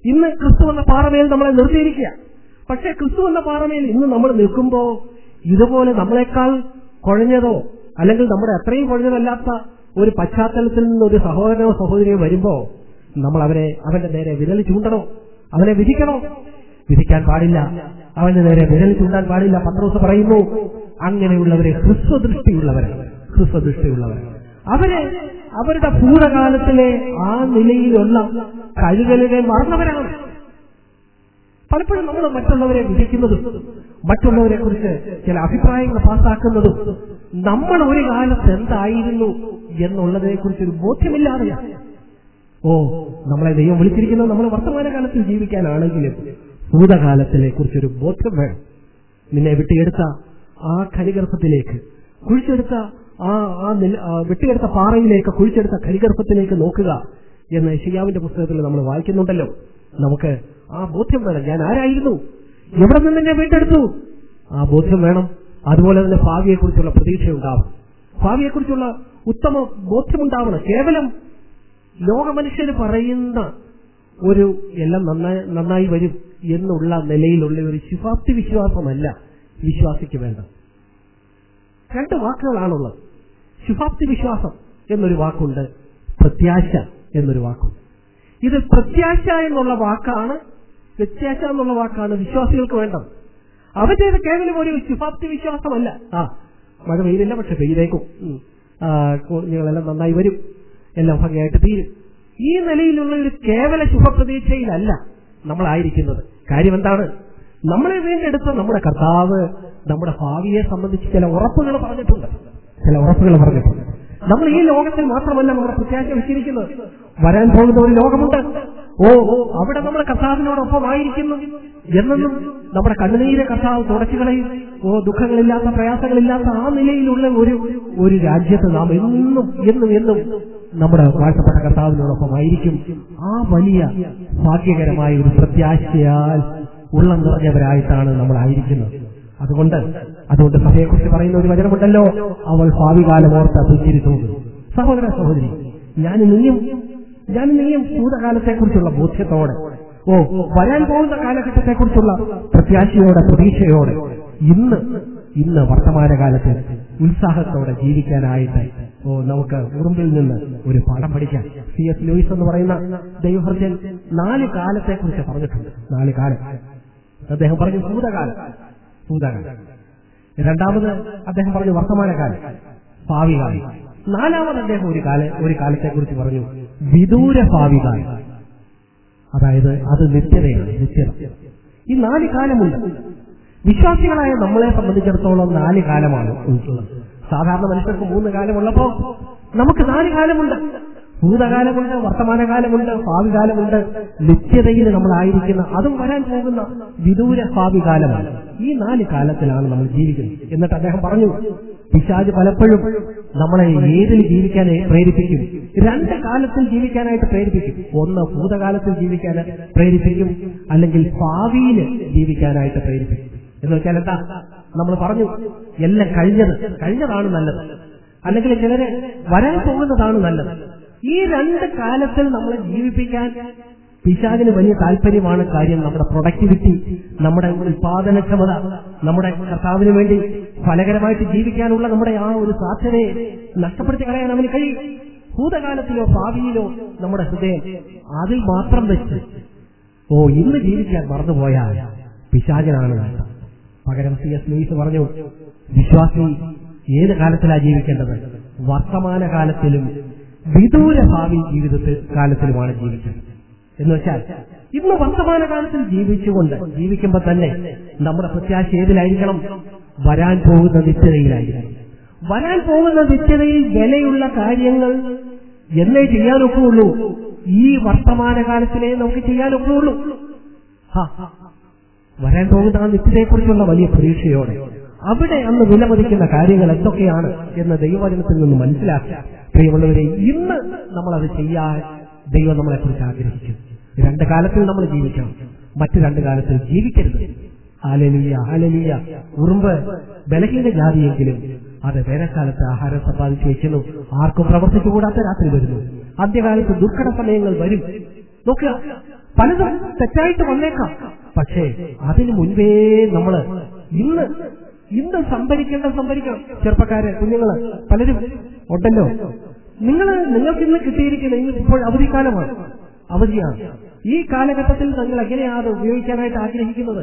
ഇന്ന് ക്രിസ്തു എന്ന പാറമേൽ നമ്മളെ നിർത്തിയിരിക്കുക പക്ഷേ ക്രിസ്തു എന്ന പാറമേൽ ഇന്ന് നമ്മൾ നിൽക്കുമ്പോ ഇതുപോലെ നമ്മളെക്കാൾ കുഴഞ്ഞതോ അല്ലെങ്കിൽ നമ്മുടെ അത്രയും കുഴഞ്ഞതല്ലാത്ത ഒരു പശ്ചാത്തലത്തിൽ നിന്ന് ഒരു സഹോദരനോ സഹോദരിയോ വരുമ്പോ നമ്മൾ അവരെ അവന്റെ നേരെ വിരൽ ചൂണ്ടണോ അവനെ വിധിക്കണോ വിധിക്കാൻ പാടില്ല അവന്റെ നേരെ വിരൽ ചൂണ്ടാൻ പാടില്ല പത്രോസ് പറയുന്നു അങ്ങനെയുള്ളവരെ ഹ്രസ്വദൃഷ്ടിയുള്ളവരാണ് ഹ്രസ്വദൃഷ്ടിയുള്ളവർ അവര് അവരുടെ ഭൂതകാലത്തിലെ ആ നിലയിലുള്ള കഴുകലിനെ മറന്നവരാണ് പലപ്പോഴും നമ്മൾ മറ്റുള്ളവരെ വിധിക്കുന്നതും മറ്റുള്ളവരെ കുറിച്ച് ചില അഭിപ്രായങ്ങൾ പാസ്സാക്കുന്നതും നമ്മൾ ഒരു കാലത്ത് എന്തായിരുന്നു എന്നുള്ളതിനെ കുറിച്ച് ഒരു ബോധ്യമില്ലാതെയാണ് ഓ നമ്മളെ ദൈവം വിളിച്ചിരിക്കുന്നത് നമ്മൾ വർത്തമാനകാലത്തിൽ ജീവിക്കാനാണെങ്കിലും ഭൂതകാലത്തിനെ കുറിച്ചൊരു ബോധ്യം വേണം നിന്നെ വിട്ടിയെടുത്ത ആ ഖനിഗർഭത്തിലേക്ക് കുഴിച്ചെടുത്ത ആ ആ നില- ആ വെട്ടിയെടുത്ത പാറയിലേക്ക് കുഴിച്ചെടുത്ത ഖനിഗർഭത്തിലേക്ക് നോക്കുക എന്ന് ഷിയാവിന്റെ പുസ്തകത്തിൽ നമ്മൾ വായിക്കുന്നുണ്ടല്ലോ നമുക്ക് ആ ബോധ്യം വേണം ഞാൻ ആരായിരുന്നു എവിടെ നിന്ന് എന്നെ വീണ്ടെടുത്തു ആ ബോധ്യം വേണം അതുപോലെ തന്നെ ഭാവിയെക്കുറിച്ചുള്ള പ്രതീക്ഷയുണ്ടാവണം ഭാവിയെക്കുറിച്ചുള്ള ഉത്തമ ബോധ്യമുണ്ടാവണം കേവലം ലോകമനുഷ്യന് പറയുന്ന ഒരു എല്ലാം നന്നായി നന്നായി വരും എന്നുള്ള നിലയിലുള്ള ഒരു ശുഭാപ്തി വിശ്വാസമല്ല വിശ്വാസിക്ക് വേണ്ടത് രണ്ട് വാക്കുകളാണുള്ളത് ശുഭാപ്തി വിശ്വാസം എന്നൊരു വാക്കുണ്ട് പ്രത്യാശ എന്നൊരു വാക്കുണ്ട് ഇത് പ്രത്യാശ എന്നുള്ള വാക്കാണ് പ്രത്യാശ എന്നുള്ള വാക്കാണ് വിശ്വാസികൾക്ക് വേണ്ടത് അവരുടേത് കേവലം ഒരു ശുഭാപ്തി വിശ്വാസമല്ല ആ മഴ പെയ്തില്ല പക്ഷെ പെയ്തേക്കും ഉം. ആ, കുഞ്ഞുങ്ങളെല്ലാം നന്നായി വരും എല്ലാം ഭംഗിയായിട്ട് തീരും ഈ നിലയിലുള്ള ഒരു കേവല ശുഭപ്രതീക്ഷയിലല്ല നമ്മളായിരിക്കുന്നത് കാര്യം എന്താണ് നമ്മളെ വീണ്ടെടുത്ത നമ്മുടെ കർത്താവ് നമ്മുടെ ഭാവിയെ സംബന്ധിച്ച് ചില ഉറപ്പുകൾ പറഞ്ഞിട്ടുണ്ട് ചില ഉറപ്പുകൾ പറഞ്ഞിട്ടുണ്ട് നമ്മൾ ഈ ലോകത്തിൽ മാത്രമല്ല നമ്മുടെ പ്രത്യാശ വെച്ചിരിക്കുന്നത് വരാൻ പോകുന്ന ഒരു ലോകമുണ്ട് ഓ ഓ അവിടെ നമ്മുടെ കർത്താവിനോടൊപ്പമായിരിക്കുന്നു എന്നെന്നും നമ്മുടെ കണ്ണുനീരെ കർത്താവ് തുടച്ചുകളയും ഓ ദുഃഖങ്ങളില്ലാത്ത പ്രയാസങ്ങളില്ലാത്ത ആ നിലയിലുള്ള ഒരു ഒരു രാജ്യത്ത് നാം എന്നും എന്നും എന്നും നമ്മുടെ വാഴ്ത്തപ്പെട്ട കർത്താവിനോടൊപ്പമായിരിക്കും ആ വലിയ ഭാഗ്യകരമായ ഒരു പ്രത്യാശയാൽ ഉള്ളം നിറഞ്ഞവരായിട്ടാണ് നമ്മൾ ആയിരിക്കുന്നത് അതുകൊണ്ട് അതുകൊണ്ട് സഭയെക്കുറിച്ച് പറയുന്ന ഒരു വചനമുണ്ടല്ലോ അവൾ ഭാവി കാലം ഓർത്ത് പുഞ്ചിരി തോന്നുന്നു സഹോദര സഹോദരി ഞാൻ നീയും ഞാൻ നീയും ഭൂതകാലത്തെക്കുറിച്ചുള്ള ബോധ്യത്തോടെ ഓ വരാൻ പോകുന്ന കാലഘട്ടത്തെക്കുറിച്ചുള്ള പ്രത്യാശയോടെ പ്രതീക്ഷയോടെ ഇന്ന് ഇന്ന് വർത്തമാനകാലത്ത് ഉത്സാഹത്തോടെ ജീവിക്കാനായിട്ട് ഓ നമുക്ക് ഉറുമ്പിൽ നിന്ന് ഒരു പാഠം പഠിക്കാം സി എസ് ലൂയിസ് എന്ന് പറയുന്ന ദൈവഭർജൻ നാല് കാലത്തെക്കുറിച്ച് പറഞ്ഞിട്ടുണ്ട് നാല് കാലം അദ്ദേഹം പറഞ്ഞു ഭൂതകാലം ഭൂതകാലം രണ്ടാമത് അദ്ദേഹം പറഞ്ഞു വർത്തമാനകാലം ഭാവി കാലം നാലാമത് അദ്ദേഹം ഒരു കാല ഒരു കാലത്തെക്കുറിച്ച് പറഞ്ഞു വിദൂര ഭാവി കാലം അതായത് അത് നിത്യതയാണ് നിത്യത ഈ നാല് കാലമുണ്ട് വിശ്വാസികളായ നമ്മളെ സംബന്ധിച്ചിടത്തോളം നാല് കാലമാണ് ഉള്ളത് സാധാരണ മനുഷ്യർക്ക് മൂന്ന് കാലമുള്ളപ്പോ നമുക്ക് നാല് കാലമുണ്ട് ഭൂതകാലമുണ്ട് വർത്തമാനകാലമുണ്ട് ഭാവി കാലമുണ്ട് നിത്യതയിൽ നമ്മളായിരിക്കുന്ന അതും വരാൻ പോകുന്ന വിദൂര ഭാവി കാലമാണ് ഈ നാല് കാലത്തിലാണ് നമ്മൾ ജീവിക്കുന്നത് എന്നിട്ട് അദ്ദേഹം പറഞ്ഞു പിശാജ് പലപ്പോഴും നമ്മളെ ഏതിൽ ജീവിക്കാൻ പ്രേരിപ്പിക്കും രണ്ട് കാലത്തിൽ ജീവിക്കാനായിട്ട് പ്രേരിപ്പിക്കും ഒന്ന് ഭൂതകാലത്തിൽ ജീവിക്കാൻ പ്രേരിപ്പിക്കും അല്ലെങ്കിൽ ഭാവിയിൽ ജീവിക്കാനായിട്ട് പ്രേരിപ്പിക്കും എന്ന് വെച്ചാൽ എന്താ നമ്മൾ പറഞ്ഞു എല്ലാം കഴിഞ്ഞത് കഴിഞ്ഞതാണ് നല്ലത് അല്ലെങ്കിൽ ചിലര് വരാൻ പോകുന്നതാണ് നല്ലത് ഈ രണ്ട് കാലത്തിൽ നമ്മളെ ജീവിപ്പിക്കാൻ പിശാചിന് വലിയ താല്പര്യമാണ് കാര്യം നമ്മുടെ പ്രൊഡക്ടിവിറ്റി നമ്മുടെ ഉത്പാദനക്ഷമത നമ്മുടെ കർത്താവിന് വേണ്ടി ഫലകരമായിട്ട് ജീവിക്കാനുള്ള നമ്മുടെ ആ ഒരു സാധ്യതയെ നഷ്ടപ്പെടുത്തി കളയാൻ അവന് കഴിയും ഭൂതകാലത്തിലോ ഭാവിയിലോ നമ്മുടെ ഹൃദയം അതിൽ മാത്രം വെച്ച് ഓ ഇന്ന് ജീവിക്കാൻ മറന്നുപോയാൽ പിശാചനാണ് നഷ്ടം പകരം സി എസ് ലൂയിസ് പറഞ്ഞു വിശ്വാസി ഏത് കാലത്തിലാണ് ജീവിക്കേണ്ടത് വർത്തമാന കാലത്തിലും വിദൂര ഭാവി ജീവിതത്തിൽ കാലത്തിലുമാണ് ജീവിക്കുന്നത് എന്ന് വെച്ചാൽ ഇന്ന് വർത്തമാന കാലത്തിൽ ജീവിച്ചുകൊണ്ട് ജീവിക്കുമ്പോൾ തന്നെ നമ്മുടെ പ്രത്യാശ ഏതിലായിരിക്കണം വരാൻ പോകുന്ന നിത്യതയിലായിരിക്കണം വരാൻ പോകുന്ന നിത്യതയിൽ വിലയുള്ള കാര്യങ്ങൾ എന്നേ ചെയ്യാനൊക്കുള്ളൂ ഈ വർത്തമാന കാലത്തിലേ നമുക്ക് ചെയ്യാനൊക്കുള്ളൂ ഹാ വരാൻ പോകുന്ന ആ നിത്യതയെക്കുറിച്ചുള്ള വലിയ പ്രതീക്ഷയോടെ അവിടെ അന്ന് വിലമതിക്കുന്ന കാര്യങ്ങൾ എന്തൊക്കെയാണ് എന്ന് ദൈവവചനത്തിൽ നിന്ന് മനസ്സിലാക്കി പ്രിയമുള്ളവരെ ഇന്ന് നമ്മൾ അത് ചെയ്യാൻ ദൈവം നമ്മളെ കുറിച്ച് ആഗ്രഹിക്കും രണ്ട് കാലത്തിൽ നമ്മൾ ജീവിക്കണം മറ്റു രണ്ട് കാലത്തിൽ ജീവിക്കരുത് ഹാലലിയ ഹാലലിയ ഉറുമ്പ് ബലഹീന ജാതിയെങ്കിലും അത് വേനൽക്കാലത്ത് ആഹാരം സമ്പാദിച്ചു വെക്കുന്നു ആർക്കും പ്രവർത്തിച്ചുകൂടാത്ത രാത്രി വരുന്നു ആദ്യകാലത്ത് ദുർഘട സമയങ്ങൾ വരും നോക്കുക പലതും തെറ്റായിട്ട് വന്നേക്കാം പക്ഷേ അതിനു മുൻപേ നമ്മള് ഇന്ന് ഇന്ന് സംഭരിക്കേണ്ട സംഭരിക്കണം ചെറുപ്പക്കാര് കുഞ്ഞുങ്ങള് പലരും ഉണ്ടല്ലോ നിങ്ങൾ നിങ്ങൾക്ക് ഇന്ന് കിട്ടിയിരിക്കുന്ന ഇന്ന് ഇപ്പോൾ അവധിക്കാലമാണ് അവധിയാണ് ഈ കാലഘട്ടത്തിൽ നിങ്ങൾ എങ്ങനെയാണ് അത് ഉപയോഗിക്കാനായിട്ട് ആഗ്രഹിക്കുന്നത്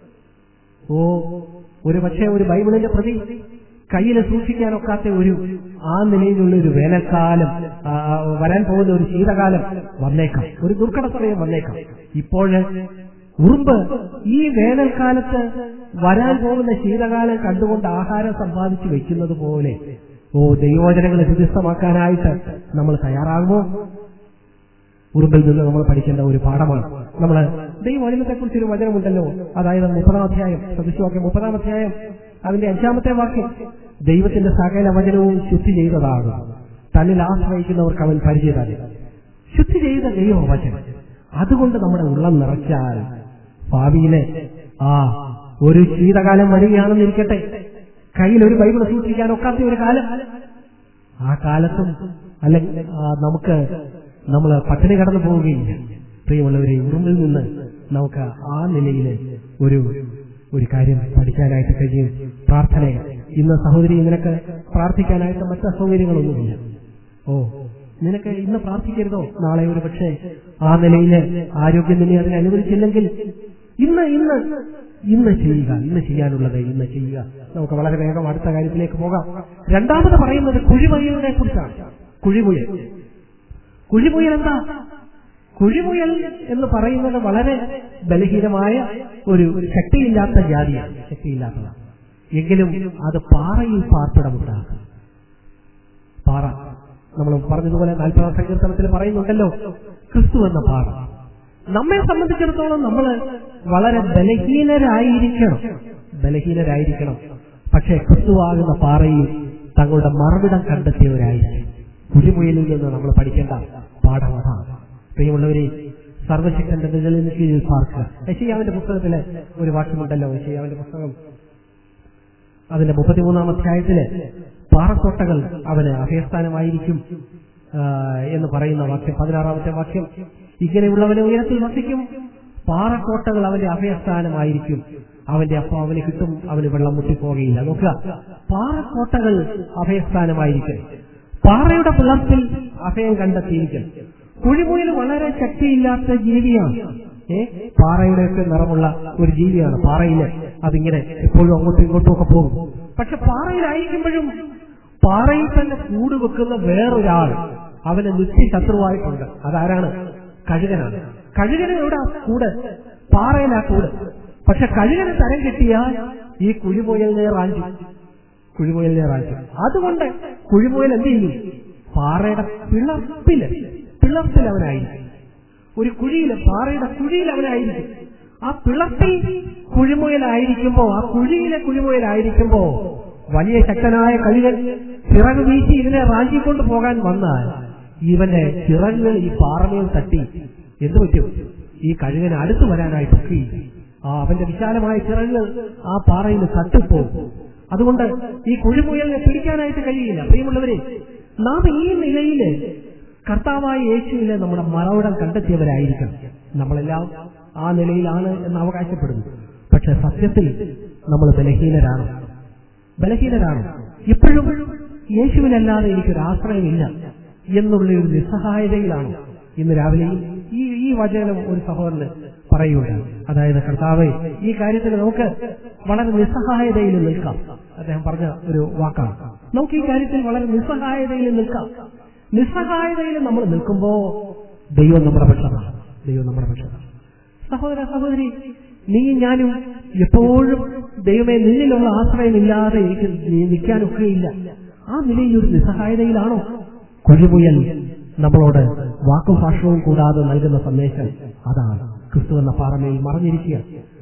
ഓ ഒരു പക്ഷേ ഒരു ബൈബിളിന്റെ പ്രതി കയ്യിൽ സൂക്ഷിക്കാനൊക്കാത്ത ഒരു ആ നിലയിലുള്ള ഒരു വേനൽക്കാലം ആ, വരാൻ പോകുന്ന ഒരു ശീതകാലം വന്നേക്കാം ഒരു ദുർഘട സമയം വന്നേക്കാം ഇപ്പോൾ ഉറുമ്പ് ഈ വേനൽക്കാലത്ത് വരാൻ പോകുന്ന ശീതകാലം കണ്ടുകൊണ്ട് ആഹാരം സമ്പാദിച്ചു വെക്കുന്നത് പോലെ ഓ ദൈവവചനങ്ങളെ ഹൃദയസ്ഥമാക്കാനായിട്ട് നമ്മൾ തയ്യാറാകുമോ ഉറുമ്പിൽ നിന്ന് നമ്മൾ പഠിക്കേണ്ട ഒരു പാഠമാണ് നമ്മൾ ദൈവവചനത്തെക്കുറിച്ച് ഒരു വചനമുണ്ടല്ലോ അതായത് മുപ്പതാം അധ്യായം ശ്രദ്ധിച്ചു നോക്കിയ മുപ്പതാം അധ്യായം അതിന്റെ അഞ്ചാമത്തെ വാക്യം ദൈവത്തിന്റെ സകല വചനവും ശുദ്ധി ചെയ്തതാണ് തന്നിൽ ആശ്രയിക്കുന്നവർക്ക് അവൻ പരിചയതാണ് ശുദ്ധി ചെയ്ത ദൈവവചനം അതുകൊണ്ട് നമ്മുടെ ഉള്ളം നിറച്ചാൽ ഭാവിയിലെ ആ ഒരു ശീതകാലം വരികയാണെന്നിരിക്കട്ടെ കയ്യിൽ ഒരു ബൈബിൾ സൂക്ഷിക്കാൻ ഒക്കാത്ത ഒരു കാലം ആ കാലത്തും അല്ലെങ്കിൽ ആ, നമുക്ക് നമ്മൾ പട്ടിണി കടന്നു പോവുകയില്ല പ്രിയമുള്ളവരെ ഉറുമ്പിൽ നിന്ന് നമുക്ക് ആ നിലയിൽ ഒരു ഒരു കാര്യം പഠിക്കാനായിട്ട് കഴിയും പ്രാർത്ഥന ഇന്ന് സഹോദരി നിനക്ക് പ്രാർത്ഥിക്കാനായിട്ട് മറ്റു അസൗകര്യങ്ങളൊന്നുമില്ല ഓ നിനക്ക് ഇന്ന് പ്രാർത്ഥിക്കരുതോ നാളെ ഒരു പക്ഷേ ആ നിലയിൽ ആരോഗ്യം നിന്നെ അതിനെ അനുവദിച്ചില്ലെങ്കിൽ ഇന്ന് ഇന്ന് ഇന്ന് ചെയ്യുക ഇന്ന് ചെയ്യാനുള്ളത് ഇന്ന് ചെയ്യുക നമുക്ക് വളരെ വേഗം അടുത്ത കാര്യത്തിലേക്ക് പോകാം രണ്ടാമത് പറയുന്നത് കുഴിമയലിനെ കുറിച്ചാണ് കുഴിമുയൽ കുഴിമുയൽ എന്താ കുഴിമുയൽ എന്ന് പറയുന്നത് വളരെ ബലഹീനമായ ഒരു ശക്തിയില്ലാത്ത ജാതിയാണ് ശക്തിയില്ലാത്തതാണ് എങ്കിലും അത് പാറയിൽ പാർപ്പിടമുണ്ടാകും പാറ നമ്മൾ പറഞ്ഞതുപോലെ നാൽപ്പതാം സങ്കീർത്തനത്തിൽ പറയുന്നുണ്ടല്ലോ ക്രിസ്തു എന്ന പാറ നമ്മെ സംബന്ധിച്ചിടത്തോളം നമ്മൾ വളരെ ബലഹീനരായിരിക്കണം ബലഹീനരായിരിക്കണം പക്ഷേ ക്രിസ്തുവാകുന്ന പാറയിൽ തങ്ങളുടെ മറുവിടം കണ്ടെത്തിയവരായിരിക്കും കുഴിമുയലിൽ നിന്ന് നമ്മൾ പഠിക്കേണ്ട പാഠം അതാണ് പ്രിയമുള്ളവരെ സർവശക്തന്റെ നിഴലിന് കീഴിൽ പാർക്കുക യശയ്യാവിന്റെ പുസ്തകത്തില് ഒരു വാക്യമുണ്ടല്ലോ യശയ്യാവിന്റെ പുസ്തകം അതിന്റെ മുപ്പത്തിമൂന്നാം അധ്യായത്തില് പാറക്കോട്ടകൾ അവന് അഭയസ്ഥാനമായിരിക്കും ആ, എന്ന് പറയുന്ന വാക്യം പതിനാറാമത്തെ വാക്യം ഇങ്ങനെയുള്ളവനെ ഉയരത്തിൽ വസിക്കും പാറക്കോട്ടകൾ അവന്റെ അഭയസ്ഥാനമായിരിക്കും അവന്റെ അപ്പം അവന് കിട്ടും അവന് വെള്ളം മുട്ടിപ്പോകുകയില്ല നോക്കുക പാറക്കോട്ടകൾ അഭയസ്ഥാനമായിരിക്കും പാറയുടെ പിളർപ്പിൽ അഭയം കണ്ടെത്തിയിരിക്കും കുഴിമുയൽ വളരെ ശക്തിയില്ലാത്ത ജീവിയാണ് ഏ പാറയുടെയൊക്കെ നിറമുള്ള ഒരു ജീവിയാണ് പാറയില് അതിങ്ങനെ എപ്പോഴും അങ്ങോട്ടും ഇങ്ങോട്ടും ഒക്കെ പോകും പക്ഷെ പാറയിലായിരിക്കുമ്പോഴും പാറയിൽ തന്നെ കൂട് വെക്കുന്ന വേറൊരാൾ അവന് നിത്യ ശത്രുവായിട്ടുണ്ട് അതാരാണ് കഴുകനാണ് കഴുകന് എവിടെ കൂട് പാറയിലാ കൂട് പക്ഷെ കഴുകന് തരം കിട്ടിയാൽ ഈ കുഴിമുയലിനെ റാഞ്ചി കുഴിമുയലിനെ റാഞ്ചി അതുകൊണ്ട് കുഴിമുയൽ എന്ത് ചെയ്യും പാറയുടെ പിളർപ്പില് പിളർപ്പിൽ അവനായിരിക്കും ഒരു കുഴിയില് പാറയുടെ കുഴിയിൽ അവനായിരിക്കും ആ പിളർപ്പിൽ കുഴിമുയലായിരിക്കുമ്പോ ആ കുഴിയിലെ കുഴിമുയലായിരിക്കുമ്പോ വലിയ ശക്തനായ കഴുകൻ ചിറക് വീശി ഇതിനെ റാഞ്ചിക്കൊണ്ട് പോകാൻ വന്നാൽ ഇവന്റെ ചിറകുകൾ ഈ പാറമേൽ തട്ടി എന്തു പറ്റും ഈ കഴുകന് അടുത്തു വരാനായിട്ട് ഒക്കെയില്ല ആ അവന്റെ വിശാലമായ ചിറകുകൾ ആ പാറയിൽ തട്ടിപ്പോകും അതുകൊണ്ട് ഈ കുഴിമുയലിനെ പിടിക്കാനായിട്ട് കഴിയില്ല പ്രിയമുള്ളവരെ നാം ഈ നിലയില് കർത്താവായ യേശുവിലെ നമ്മുടെ മറവിടം കണ്ടെത്തിയവരായിരിക്കണം നമ്മളെല്ലാം ആ നിലയിലാണ് എന്ന് അവകാശപ്പെടുന്നു പക്ഷെ സത്യത്തിൽ നമ്മൾ ബലഹീനരാണ് ബലഹീനരാണ് ഇപ്പോഴും യേശുവിനല്ലാതെ എനിക്കൊരു ആശ്രയമില്ല എന്നുള്ള ഒരു നിസ്സഹായതയിലാണ് ഇന്ന് രാവിലെ ഈ ഈ വചനം ഒരു സഹോദരന് പറയുകയാണ് അതായത് കർത്താവെ ഈ കാര്യത്തിൽ നമുക്ക് വളരെ നിസ്സഹായതയിൽ നിൽക്കാം അദ്ദേഹം പറഞ്ഞ ഒരു വാക്കാണ് നമുക്ക് ഈ കാര്യത്തിൽ വളരെ നിസ്സഹായതയിൽ നിൽക്കാം നിസ്സഹായതയിൽ നമ്മൾ നിൽക്കുമ്പോ ദൈവം നമ്മുടെ പക്ഷമാണ് ദൈവം നമ്മുടെ പക്ഷമാണ് സഹോദര സഹോദരി നീ ഞാനും എപ്പോഴും ദൈവമേ നിന്നിലുള്ള ആശ്രയമില്ലാതെ എനിക്ക് നി- നിൽക്കാനൊക്കെയില്ല ആ നിലയിൽ ഒരു നിസ്സഹായതയിലാണോ കുഴിമുയൽ നമ്മളോട് വാക്കും ഭാഷവും കൂടാതെ നൽകുന്ന സന്ദേശം അതാണ് ക്രിസ്തു എന്ന പാറമയിൽ മറഞ്ഞിരിക്കുക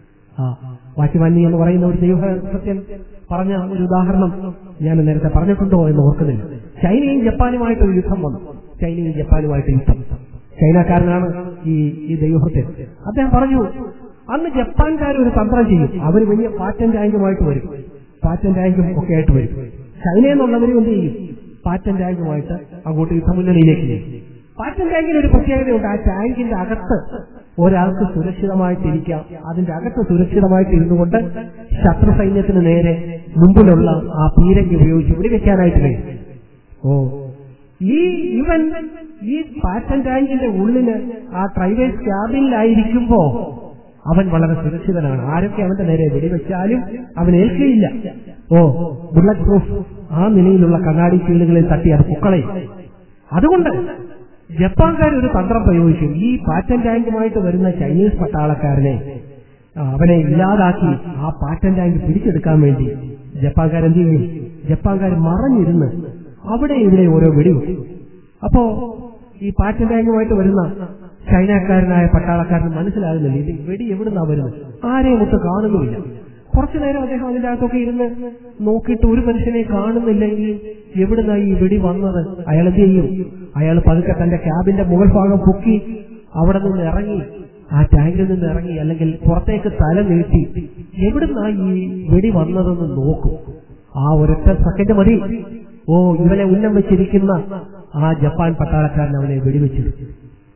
ആ വാക്യവാന്യ എന്ന് പറയുന്ന ഒരു ദൈവ സത്യം പറഞ്ഞ ഒരു ഉദാഹരണം ഞാൻ നേരത്തെ പറഞ്ഞിട്ടുണ്ടോ എന്ന് ഓർക്കുന്നില്ല ചൈനയും ജപ്പാനുമായിട്ട് ഒരു യുദ്ധം വന്നു ചൈനയും ജപ്പാനുമായിട്ട് യുദ്ധം ചൈനക്കാരനാണ് ഈ ഈ ദൈവഹത്യം അദ്ദേഹം പറഞ്ഞു അന്ന് ജപ്പാൻകാർ ഒരു തന്ത്രം ചെയ്യും അവർ വലിയ പാറ്റൻ ടാങ്കുമായിട്ട് വരും പാറ്റൻ ടാങ്കും ഒക്കെ ആയിട്ട് വരും ചൈനയിൽ നിന്നുള്ളവരും എന്ത് ചെയ്യും പാറ്റൻ ടാങ്കുമായിട്ട് അങ്ങോട്ട് യുദ്ധമുന്നണിയിലേക്ക് ചെയ്യും പാറ്റൻ ടാങ്കിന് ഒരു പ്രത്യേകതയുണ്ട് ആ ടാങ്കിന്റെ അകത്ത് ഒരാൾക്ക് സുരക്ഷിതമായിട്ടിരിക്കാം അതിന്റെ അകത്ത് സുരക്ഷിതമായിട്ട് ഇരുന്നുകൊണ്ട് ശത്രു സൈന്യത്തിന് നേരെ മുമ്പിലുള്ള ആ പീരങ്കി ഉപയോഗിച്ച് വെടിവെക്കാനായിട്ട് കഴിയും ഓ ഈ ഇവൻ ഈ പാറ്റൻ ടാങ്കിന്റെ ഉള്ളില് ആ ട്രൈവേസ് ക്യാബിനിലായിരിക്കുമ്പോ അവൻ വളരെ സുരക്ഷിതനാണ് ആരൊക്കെ അവന്റെ നേരെ വെടിവെച്ചാലും അവൻ ഏൽക്കുകയില്ല ഓ ബുള്ളറ്റ് പ്രൂഫ് ആ നിലയിലുള്ള കണ്ണാടി ഫീൽഡുകളിൽ തട്ടി അത് പുക്കളയും അതുകൊണ്ട് ജപ്പാൻകാർ ഒരു തന്ത്രം പ്രയോഗിച്ചു ഈ പാറ്റൻ ടാങ്കുമായിട്ട് വരുന്ന ചൈനീസ് പട്ടാളക്കാരനെ ആ, അവനെ ഇല്ലാതാക്കി ആ പാറ്റൻ ടാങ്ക് പിടിച്ചെടുക്കാൻ വേണ്ടി ജപ്പാൻകാർ എന്ത് ചെയ്യും ജപ്പാൻകാർ മറഞ്ഞിരുന്ന് അവിടെ ഇവിടെ ഓരോ വെടിവെക്കും അപ്പോ ഈ പാറ്റൻ ടാങ്കുമായിട്ട് വരുന്ന ചൈനക്കാരനായ പട്ടാളക്കാരന് മനസ്സിലാകുന്നില്ല ഇത് വെടി എവിടുന്നാ വരുന്നത് ആരെയും ഒട്ട് കാണുന്നുമില്ല കുറച്ചു നേരം അദ്ദേഹം അതിന്റെ അകത്തൊക്കെ ഇരുന്ന് നോക്കിയിട്ട് ഒരു മനുഷ്യനെ കാണുന്നില്ലെങ്കിൽ എവിടുന്നാ ഈ വെടി വന്നത് അയാൾ എന്ത് ചെയ്യും അയാൾ പതുക്കെ തന്റെ ക്യാബിന്റെ മുകൾ ഭാഗം പൊക്കി അവിടെ നിന്ന് ഇറങ്ങി ആ ടാങ്കിൽ നിന്ന് ഇറങ്ങി അല്ലെങ്കിൽ പുറത്തേക്ക് തല നീട്ടി എവിടുന്നാ ഈ വെടി വന്നതെന്ന് നോക്കും ആ ഒരൊറ്റ സെക്കൻഡ് മതി ഓ ഇവനെ ഉന്നം വെച്ചിരിക്കുന്ന ആ ജപ്പാൻ പട്ടാളക്കാരൻ അവനെ വെടിവെച്ചിരുന്നു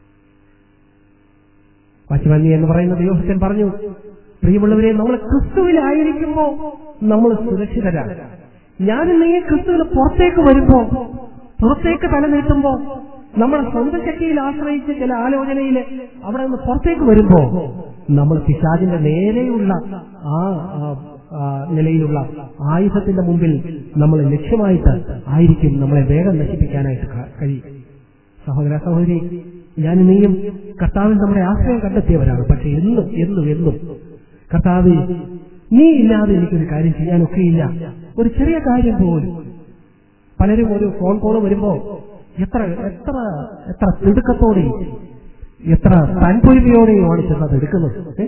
പശുവന്നി എന്ന് പറയുന്ന ദൈവഭക്തൻ പറഞ്ഞു പ്രിയമുള്ളവരെ നമ്മൾ ക്രിസ്തുവിലായിരിക്കുമ്പോ നമ്മൾ സുരക്ഷിതരാണ് ഞാൻ നീ ക്രിസ്തുവിന് പുറത്തേക്ക് വരുമ്പോ പുറത്തേക്ക് തല നീട്ടുമ്പോ നമ്മൾ സ്വന്തം ശക്തിയിൽ ആശ്രയിച്ച് ചില ആലോചനയിൽ അവിടെ നിന്ന് പുറത്തേക്ക് വരുമ്പോ നമ്മൾ പിശാചിന്റെ നേരെയുള്ള ആ ആ, ആ, നിലയിലുള്ള ആയുധത്തിന്റെ മുമ്പിൽ നമ്മൾ ലക്ഷ്യമായിട്ട് ആയിരിക്കും നമ്മളെ വേഗം നശിപ്പിക്കാനായിട്ട് ക- കഴിയും സഹോദര സഹോദരി ഞാൻ നീയും കർത്താവിൽ നമ്മുടെ ആശ്രയം കണ്ടെത്തിയവരാണ് പക്ഷെ എന്നും എന്നും എന്നും കർത്താവ് നീ ഇല്ലാതെ എനിക്കൊരു കാര്യം ചെയ്യാനൊക്കെയില്ല ഒരു ചെറിയ കാര്യം പോലും പലരും ഒരു ഫോൺ കോൾ വരുമ്പോ എത്ര എത്ര എത്ര തിടുക്കത്തോടെയും എത്ര താൻപൊരുമയോടെയുമാണ് ചെന്നത് എടുക്കുന്നത് ഏ?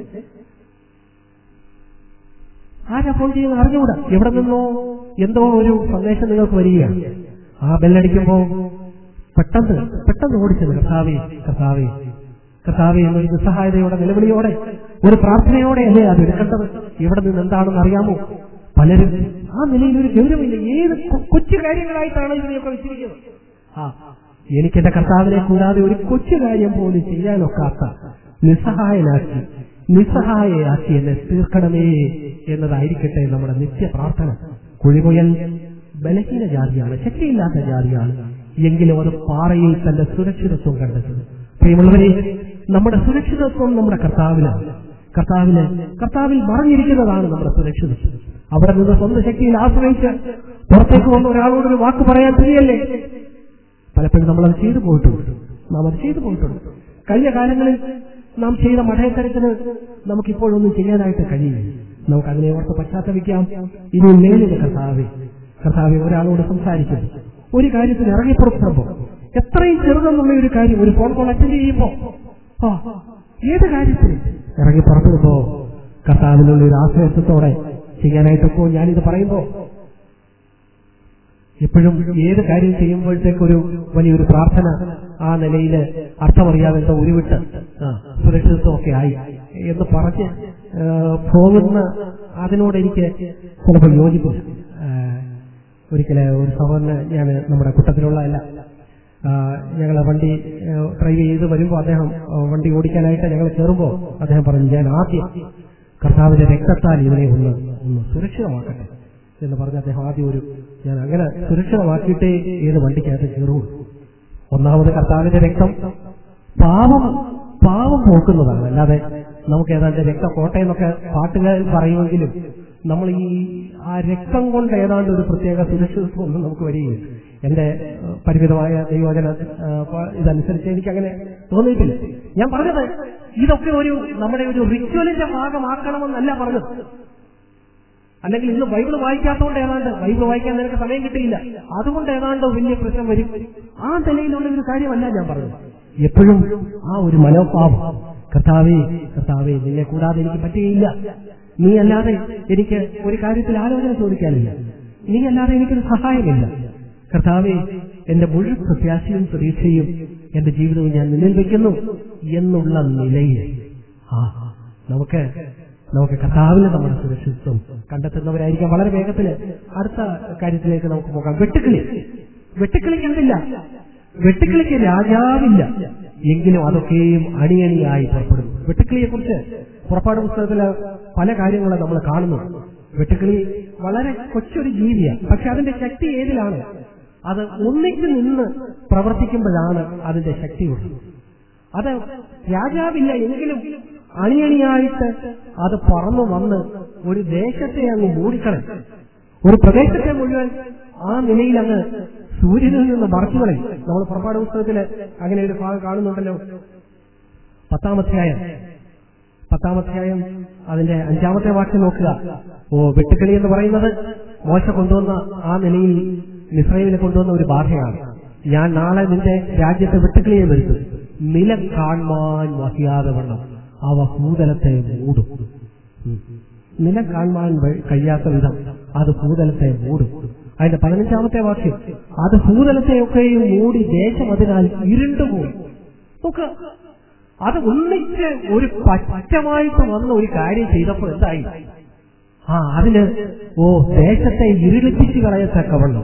ആരാ ഫോൺ ചെയ്യുന്നത് അറിഞ്ഞുകൂടാ എവിടെ നിന്നോ എന്തോ ഒരു സന്ദേശം നിങ്ങൾക്ക് വരികയാണ് ആ ബെല്ലടിക്കുമ്പോ പെട്ടെന്ന് പെട്ടെന്ന് ഓടിച്ചത് കർത്താവേ കർത്താവേ കർത്താവേ എന്നൊരു നിസ്സഹായതയോടെ നിലവിളിയോടെ ഒരു പ്രാർത്ഥനയോടെ അല്ലേ അത് എടുക്കേണ്ടത് ഇവിടെ നിന്ന് എന്താണെന്ന് അറിയാമോ പലരും ആ നിലയിൽ ഒരു ഗൗരവമില്ല ഏത് കൊ- കൊച്ചു കാര്യങ്ങളായിട്ടാണ് ഇതിനെയൊക്കെ വെച്ചിരിക്കുന്നത് ആ എനിക്കെന്റെ കർത്താവിനെ കൂടാതെ ഒരു കൊച്ചു കാര്യം പോലും ചെയ്യാനൊക്കാത്ത നിസ്സഹായനാക്കി നിസ്സഹായയാക്കി എന്നെ തീർക്കണമേ എന്നതായിരിക്കട്ടെ നമ്മുടെ നിത്യ പ്രാർത്ഥന കുഴിമുയൽ ബലഹീന ജാതിയാണ് ശക്തിയില്ലാത്ത ജാതിയാണ് എങ്കിലും അത് പാറയിൽ തന്റെ സുരക്ഷിതത്വം കണ്ടെത്തുന്നു പ്രിയമുള്ളവരെ നമ്മുടെ സുരക്ഷിതത്വം നമ്മുടെ കർത്താവിലാണ് കർത്താവിന് കർത്താവിൽ മറഞ്ഞിരിക്കുന്നതാണ് നമ്മുടെ സുരക്ഷിതത്വം അവിടെ നിന്ന് സ്വന്തം ശക്തിയിൽ ആശ്രയിച്ച് പുറത്തേക്ക് വന്ന ഒരാളോടൊരു വാക്ക് പറയാൻ തുനിയല്ലേ പലപ്പോഴും നമ്മൾ അത് ചെയ്തു പോയിട്ടുണ്ട് നാം അത് ചെയ്തു പോയിട്ടുണ്ട് കഴിഞ്ഞ കാലങ്ങളിൽ നാം ചെയ്ത മഠയത്തരത്തിന് നമുക്കിപ്പോഴൊന്നും ചെയ്യാനായിട്ട് കഴിയില്ല നമുക്ക് അതിനെ ഓർത്ത് പശ്ചാത്തപിക്കാം ഇനി മേലിന് കർത്താവെ കർത്താവെ ഒരാളോട് സംസാരിക്കുന്നു ഒരു കാര്യത്തിന് ഇറങ്ങി പുറപ്പെടുമ്പോ എത്രയും ചെറുതെന്നുള്ള ഒരു കാര്യം ഒരു ഫോൺ കോൾ അറ്റൻഡ് ചെയ്യുമ്പോ ആ ഏത് കാര്യത്തിൽ ഇറങ്ങി പുറപ്പെടുമ്പോ കർത്താവിനുള്ള ഒരു ആശ്രയത്വത്തോടെ ചെയ്യാനായിട്ടൊക്കെ ഞാനിത് പറയുമ്പോ എപ്പോഴും ഏത് കാര്യം ചെയ്യുമ്പോഴത്തേക്കൊരു വലിയൊരു പ്രാർത്ഥന ആ നിലയിൽ അർത്ഥമറിയാതെ എന്തോ ഉരുവിട്ട് ആ, സുരക്ഷിതത്വമൊക്കെ ആയി എന്ന് പറഞ്ഞ് ആ, പോകുന്ന അതിനോട് എനിക്ക് ചിലപ്പോൾ യോജിപ്പില്ല ഒരിക്കലെ ഒരു സഹോദരന് ഞാൻ നമ്മുടെ കൂട്ടത്തിലുള്ള അല്ല ഞങ്ങൾ വണ്ടി ഡ്രൈവ് ചെയ്ത് വരുമ്പോൾ അദ്ദേഹം ആ, വണ്ടി ഓടിക്കാനായിട്ട് ഞങ്ങൾ കയറുമ്പോൾ അദ്ദേഹം പറഞ്ഞു ഞാൻ ആദ്യം കർത്താവിന്റെ രക്തത്താൽ ഇവനെ ഒന്ന് ഒന്ന് സുരക്ഷിതമാക്കട്ടെ എന്ന് പറഞ്ഞ് അദ്ദേഹം ആദ്യം ഒരു ഞാൻ അങ്ങനെ സുരക്ഷിതമാക്കിയിട്ടേ ഏത് വണ്ടിക്കകത്ത് കയറുള്ളൂ ഒന്നാമത് കർത്താവിന്റെ രക്തം പാവം പാവം പോക്കുന്നതാണ് അല്ലാതെ നമുക്ക് ഏതാണ്ട് രക്ത കോട്ടയെന്നൊക്കെ പാട്ടുകാർ പറയുമെങ്കിലും നമ്മൾ ഈ ആ രക്തം കൊണ്ട് ഏതാണ്ട് ഒരു പ്രത്യേക സുരക്ഷിതത്വം ഒന്നും നമുക്ക് വരികയില്ല എന്റെ ഏഹ്, പരിമിതമായ ദൈവവചന ഏഹ്, പ- ഇതനുസരിച്ച് എനിക്കങ്ങനെ തോന്നിയിട്ടില്ല ഞാൻ പറഞ്ഞത് ഇതൊക്കെ ഒരു നമ്മുടെ ഒരു റിച്വലിന്റെ ഭാഗമാക്കണമെന്നല്ല പറഞ്ഞത് അല്ലെങ്കിൽ ഇന്ന് ബൈബിൾ വായിക്കാത്തതുകൊണ്ട് ഏതാണ്ട് ബൈബിൾ വായിക്കാൻ നിനക്ക് സമയം കിട്ടിയില്ല അതുകൊണ്ട് ഏതാണ്ട് വലിയ പ്രശ്നം വരും ആ നിലയിലുള്ള ഒരു കാര്യമല്ല ഞാൻ പറഞ്ഞത് എപ്പോഴും ആ ഒരു മനോഭാവം കർത്താവേ കർത്താവേ നിന്നെ കൂടാതെ എനിക്ക് പറ്റുകയില്ല നീ അല്ലാതെ എനിക്ക് ഒരു കാര്യത്തിൽ ആലോചന ചോദിക്കാനില്ല നീ അല്ലാതെ എനിക്കൊരു സഹായമില്ല കർത്താവെ എന്റെ മുഴുവൻ പ്രത്യാശയും പ്രതീക്ഷയും എന്റെ ജീവിതവും ഞാൻ നിന്നിൽ വയ്ക്കുന്നു എന്നുള്ള നിലയിൽ ആ നമുക്ക് നമുക്ക് കർത്താവിന് നമ്മുടെ സുരക്ഷിതത്വം കണ്ടെത്തുന്നവരായിരിക്കാം വളരെ വേഗത്തിൽ അടുത്ത കാര്യത്തിലേക്ക് നമുക്ക് പോകാം വെട്ടുക്കിളി വെട്ടുക്കിളിക്ക് എന്തില്ല വെട്ടുക്കിളിക്ക് രാജാവില്ല എങ്കിലും അതൊക്കെയും അണിയണിയായി പുറപ്പെടുന്നു വെട്ടുക്കിളിയെ കുറിച്ച് പുറപ്പാട് പുസ്തകത്തിലെ പല കാര്യങ്ങളും നമ്മൾ കാണുന്നു വെട്ടുക്കിളി വളരെ കൊച്ചൊരു ജീവിയാണ് പക്ഷെ അതിന്റെ ശക്തി ഏതിലാണ് അത് ഒന്നിച്ച് നിന്ന് പ്രവർത്തിക്കുമ്പോഴാണ് അതിന്റെ ശക്തിയുള്ളത് അത് രാജാവില്ല എങ്കിലും അണിയണിയായിട്ട് അത് പറന്നു വന്ന് ഒരു ദേശത്തെ അങ്ങ് മൂടിക്കളയും ഒരു പ്രദേശത്തെ മുഴുവൻ ആ നിലയിൽ അങ്ങ് സൂര്യനിൽ നിന്ന് മറച്ചു കളയും നമ്മൾ പുറപ്പാട് പുസ്തകത്തില് അങ്ങനെ ഒരു ഭാഗം കാണുന്നുണ്ടല്ലോ പത്താമധ്യായം പത്താമധ്യായം അതിന്റെ അഞ്ചാമത്തെ വാക്യം നോക്കുക ഓ വെട്ടുക്കിളി എന്ന് പറയുന്നത് മോശ കൊണ്ടുവന്ന ആ നിലയിൽ മിസ്രൈമിനെ കൊണ്ടുവന്ന ഒരു ബാധയാണ് ഞാൻ നാളെ നിന്റെ രാജ്യത്തെ വെട്ടുക്കിളിയെ വരുത്തും നില കാണാൻ വഹിയാതെ വണ്ണം അവ ഭൂതലത്തെ മൂടും ഉം. നിലം കാണുവാൻ വ- കഴിയാത്ത വിധം അത് ഭൂതലത്തെ മൂടും അതിന്റെ പതിനഞ്ചാമത്തെ വാക്യം അത് ഭൂതലത്തെയൊക്കെയും മൂടി ദേശം അതിനാൽ ഇരുണ്ടുപോയി നോക്ക് അത് ഒന്നിച്ച് ഒരു പച്ചമായിട്ട് വന്ന ഒരു കാര്യം ചെയ്തപ്പോൾ എന്തായി ആ അതിന് ഓ ദേശത്തെ ഇരുളിപ്പിച്ച് കളയത്തക്കവണ്ണം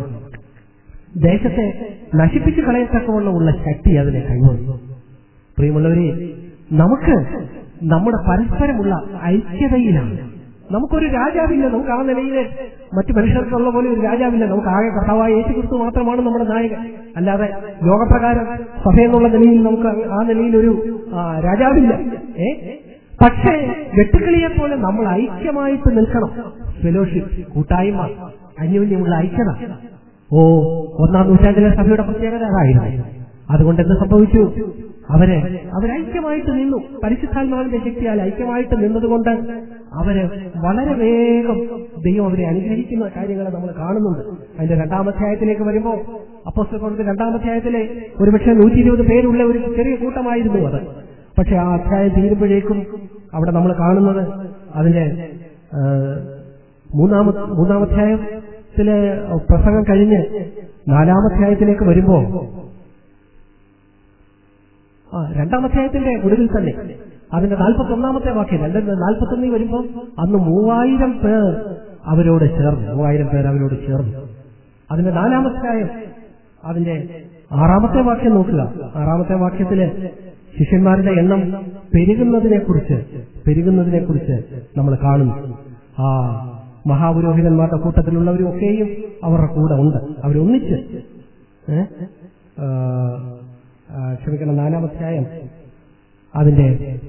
ദേശത്തെ നശിപ്പിച്ച് കളയത്തക്കവണ്ണമുള്ള ശക്തി അതിനെ കൈവന്നു പ്രിയമുള്ളവരെ നമുക്ക് നമ്മുടെ പരസ്പരമുള്ള ഐക്യതയിലാണ് നമുക്കൊരു രാജാവില്ല നമുക്ക് ആ നിലയിൽ മറ്റു മനുഷ്യർക്കുള്ള പോലെ ഒരു രാജാവില്ല നമുക്ക് ആകെ കർത്താവായ യേശു ക്രിസ്തു മാത്രമാണ് നമ്മുടെ നായകൻ അല്ലാതെ ലോകപ്രകാരം സഭ എന്നുള്ള നിലയിൽ നമുക്ക് ആ നിലയിൽ ഒരു ആ, രാജാവില്ല ഏ പക്ഷേ വെട്ടുക്കിളിയെ പോലെ നമ്മൾ ഐക്യമായിട്ട് നിൽക്കണം ഫെലോഷിപ്പ് കൂട്ടായ്മ അന്യോന്യമുള്ള ഐക്യത ഓ ഒന്നാം നൂറ്റാണ്ടിലെ സഭയുടെ പ്രത്യേകത അതായിരുന്നു അതുകൊണ്ട് എന്ത് സംഭവിച്ചു അവര് അവരൈക്യമായിട്ട് നിന്നു പരിശുദ്ധാത്മാവിന്റെ ശക്തിയാൽ ഐക്യമായിട്ട് നിന്നതുകൊണ്ട് അവര് വളരെ വേഗം ദൈവം അവരെ അനുഗ്രഹിക്കുന്ന കാര്യങ്ങൾ നമ്മൾ കാണുന്നുണ്ട് അതിന്റെ രണ്ടാമധ്യായത്തിലേക്ക് വരുമ്പോൾ അപ്പോസ്തലപ്രവൃത്തി രണ്ടാമധ്യായത്തിലെ ഒരുപക്ഷെ നൂറ്റി ഇരുപത് പേരുള്ള ഒരു ചെറിയ കൂട്ടമായിരുന്നു അത് പക്ഷെ ആ അധ്യായം തീരുമ്പോഴേക്കും അവിടെ നമ്മൾ കാണുന്നത് അതിന്റെ ആ, മൂന്നാമ മൂന്നാമധ്യായത്തിലെ പ്രസംഗം കഴിഞ്ഞ് നാലാമധ്യായത്തിലേക്ക് വരുമ്പോ ആ രണ്ടാമധ്യായത്തിന്റെ ഒടുവിൽ തന്നെ അതിന്റെ നാൽപ്പത്തി ഒന്നാമത്തെ വാക്യം രണ്ടിന്റെ നാൽപ്പത്തി ഒന്നിൽ വരുമ്പോൾ അന്ന് മൂവായിരം പേർ അവരോട് ചേർന്നു മൂവായിരം പേർ അവരോട് ചേർന്നു അതിന്റെ നാലാമധ്യായം അതിന്റെ ആറാമത്തെ വാക്യം നോക്കുക ആറാമത്തെ വാക്യത്തില് ശിഷ്യന്മാരുടെ എണ്ണം പെരുകുന്നതിനെ കുറിച്ച് പെരുകുന്നതിനെ കുറിച്ച് നമ്മൾ കാണുന്നു ആ മഹാപുരോഹിതന്മാരുടെ കൂട്ടത്തിലുള്ളവരും ഒക്കെയും അവരുടെ കൂടെ ഉണ്ട് അവരൊന്നിച്ച് ഏ? ആ, ആ, ക്ഷമിക്കണം നാലാമധ്യായം അതിന്റെ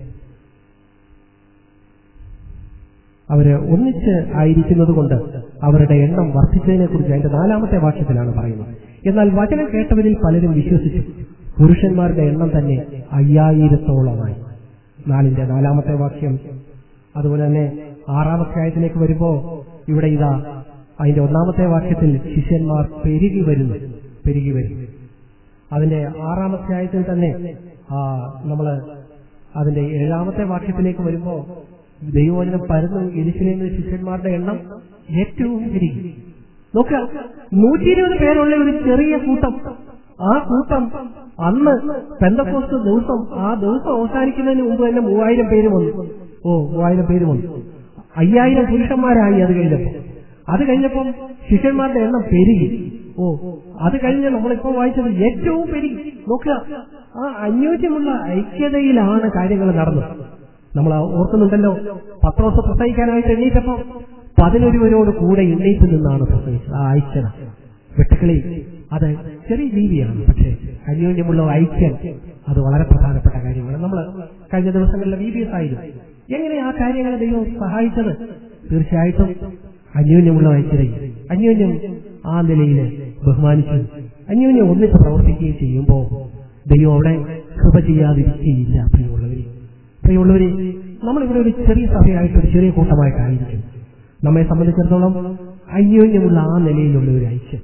അവര് ഒന്നിച്ച് ആയിരിക്കുന്നത് കൊണ്ട് അവരുടെ എണ്ണം വർദ്ധിച്ചതിനെ കുറിച്ച് അതിന്റെ നാലാമത്തെ വാക്യത്തിലാണ് പറയുന്നത് എന്നാൽ വചനം കേട്ടവരിൽ പലരും വിശ്വസിച്ചു പുരുഷന്മാരുടെ എണ്ണം തന്നെ അയ്യായിരത്തോളമായി നാലിന്റെ നാലാമത്തെ വാക്യം അതുപോലെ തന്നെ ആറാമത്തെ ആയത്തിലേക്ക് വരുമ്പോ ഇവിടെ ഇതാ അതിന്റെ ഒന്നാമത്തെ വാക്യത്തിൽ ശിഷ്യന്മാർ പെരുകി വരുന്നു പെരുകി വരും അതിന്റെ ആറാമത്തെ ആയത്തിൽ തന്നെ ആ നമ്മള് അതിന്റെ ഏഴാമത്തെ വാക്യത്തിലേക്ക് വരുമ്പോ ദൈവവചനം പരന്നു എരിശിലേന്ന് ശിഷ്യന്മാരുടെ എണ്ണം ഏറ്റവും പെരുകി നോക്കുക നൂറ്റി ഇരുപത് പേരുള്ള ഒരു ചെറിയ കൂട്ടം ആ കൂട്ടം അന്ന് പെന്തക്കോസ്റ്റ് ദിവസം ആ ദിവസം അവസാനിക്കുന്നതിന് മുമ്പ് തന്നെ മൂവായിരം പേര് വന്നു ഓ മൂവായിരം പേര് വന്നു അയ്യായിരം പുരുഷന്മാരായി അത് കഴിഞ്ഞപ്പോ അത് കഴിഞ്ഞപ്പം ശിഷ്യന്മാരുടെ എണ്ണം പെരുകി ഓ അത് കഴിഞ്ഞ് നമ്മളിപ്പോ വായിച്ചത് ഏറ്റവും പെരുകി നോക്കുക ആ അന്യോന്യമുള്ള ഐക്യതയിലാണ് കാര്യങ്ങൾ നടന്നത് നമ്മൾ ഓർക്കുന്നുണ്ടല്ലോ പത്രോസ് പ്രസവിക്കാനായിട്ട് എണ്ണീറ്റപ്പോ പതിനൊരുവരോട് കൂടെ എണ്ണീറ്റ് നിന്നാണ് പ്രസവിച്ചത് ആ ഐക്യത വെട്ടുക്കിളി അത് ചെറിയ ജീവിയാണ് പക്ഷേ അന്യോന്യമുള്ള ഐക്യം അത് വളരെ പ്രധാനപ്പെട്ട കാര്യമാണ് നമ്മൾ കഴിഞ്ഞ ദിവസങ്ങളിലെ വി ബി എസ് ആയിരുന്നു എങ്ങനെ ആ കാര്യങ്ങളെ ദൈവം സഹായിച്ചത് തീർച്ചയായിട്ടും അന്യോന്യമുള്ള ഐക്യതയും അന്യോന്യം ആ നിലയിൽ ബഹുമാനിച്ചു അന്യോന്യം ഒന്നിച്ച് പ്രവർത്തിക്കുകയും ചെയ്യുമ്പോൾ ദൈവം അവിടെ കൃപ ചെയ്യാതിരിക്കുകയില്ല പ്രിയമുള്ളവരെ പ്രിയമുള്ളവരെ നമ്മളിവിടെ ഒരു ചെറിയ സഭയായിട്ട് ഒരു ചെറിയ കൂട്ടമായിട്ടായിരിക്കും നമ്മെ സംബന്ധിച്ചിടത്തോളം അന്യോന്യമുള്ള ആ നിലയിലുള്ള ഒരു ഐക്യം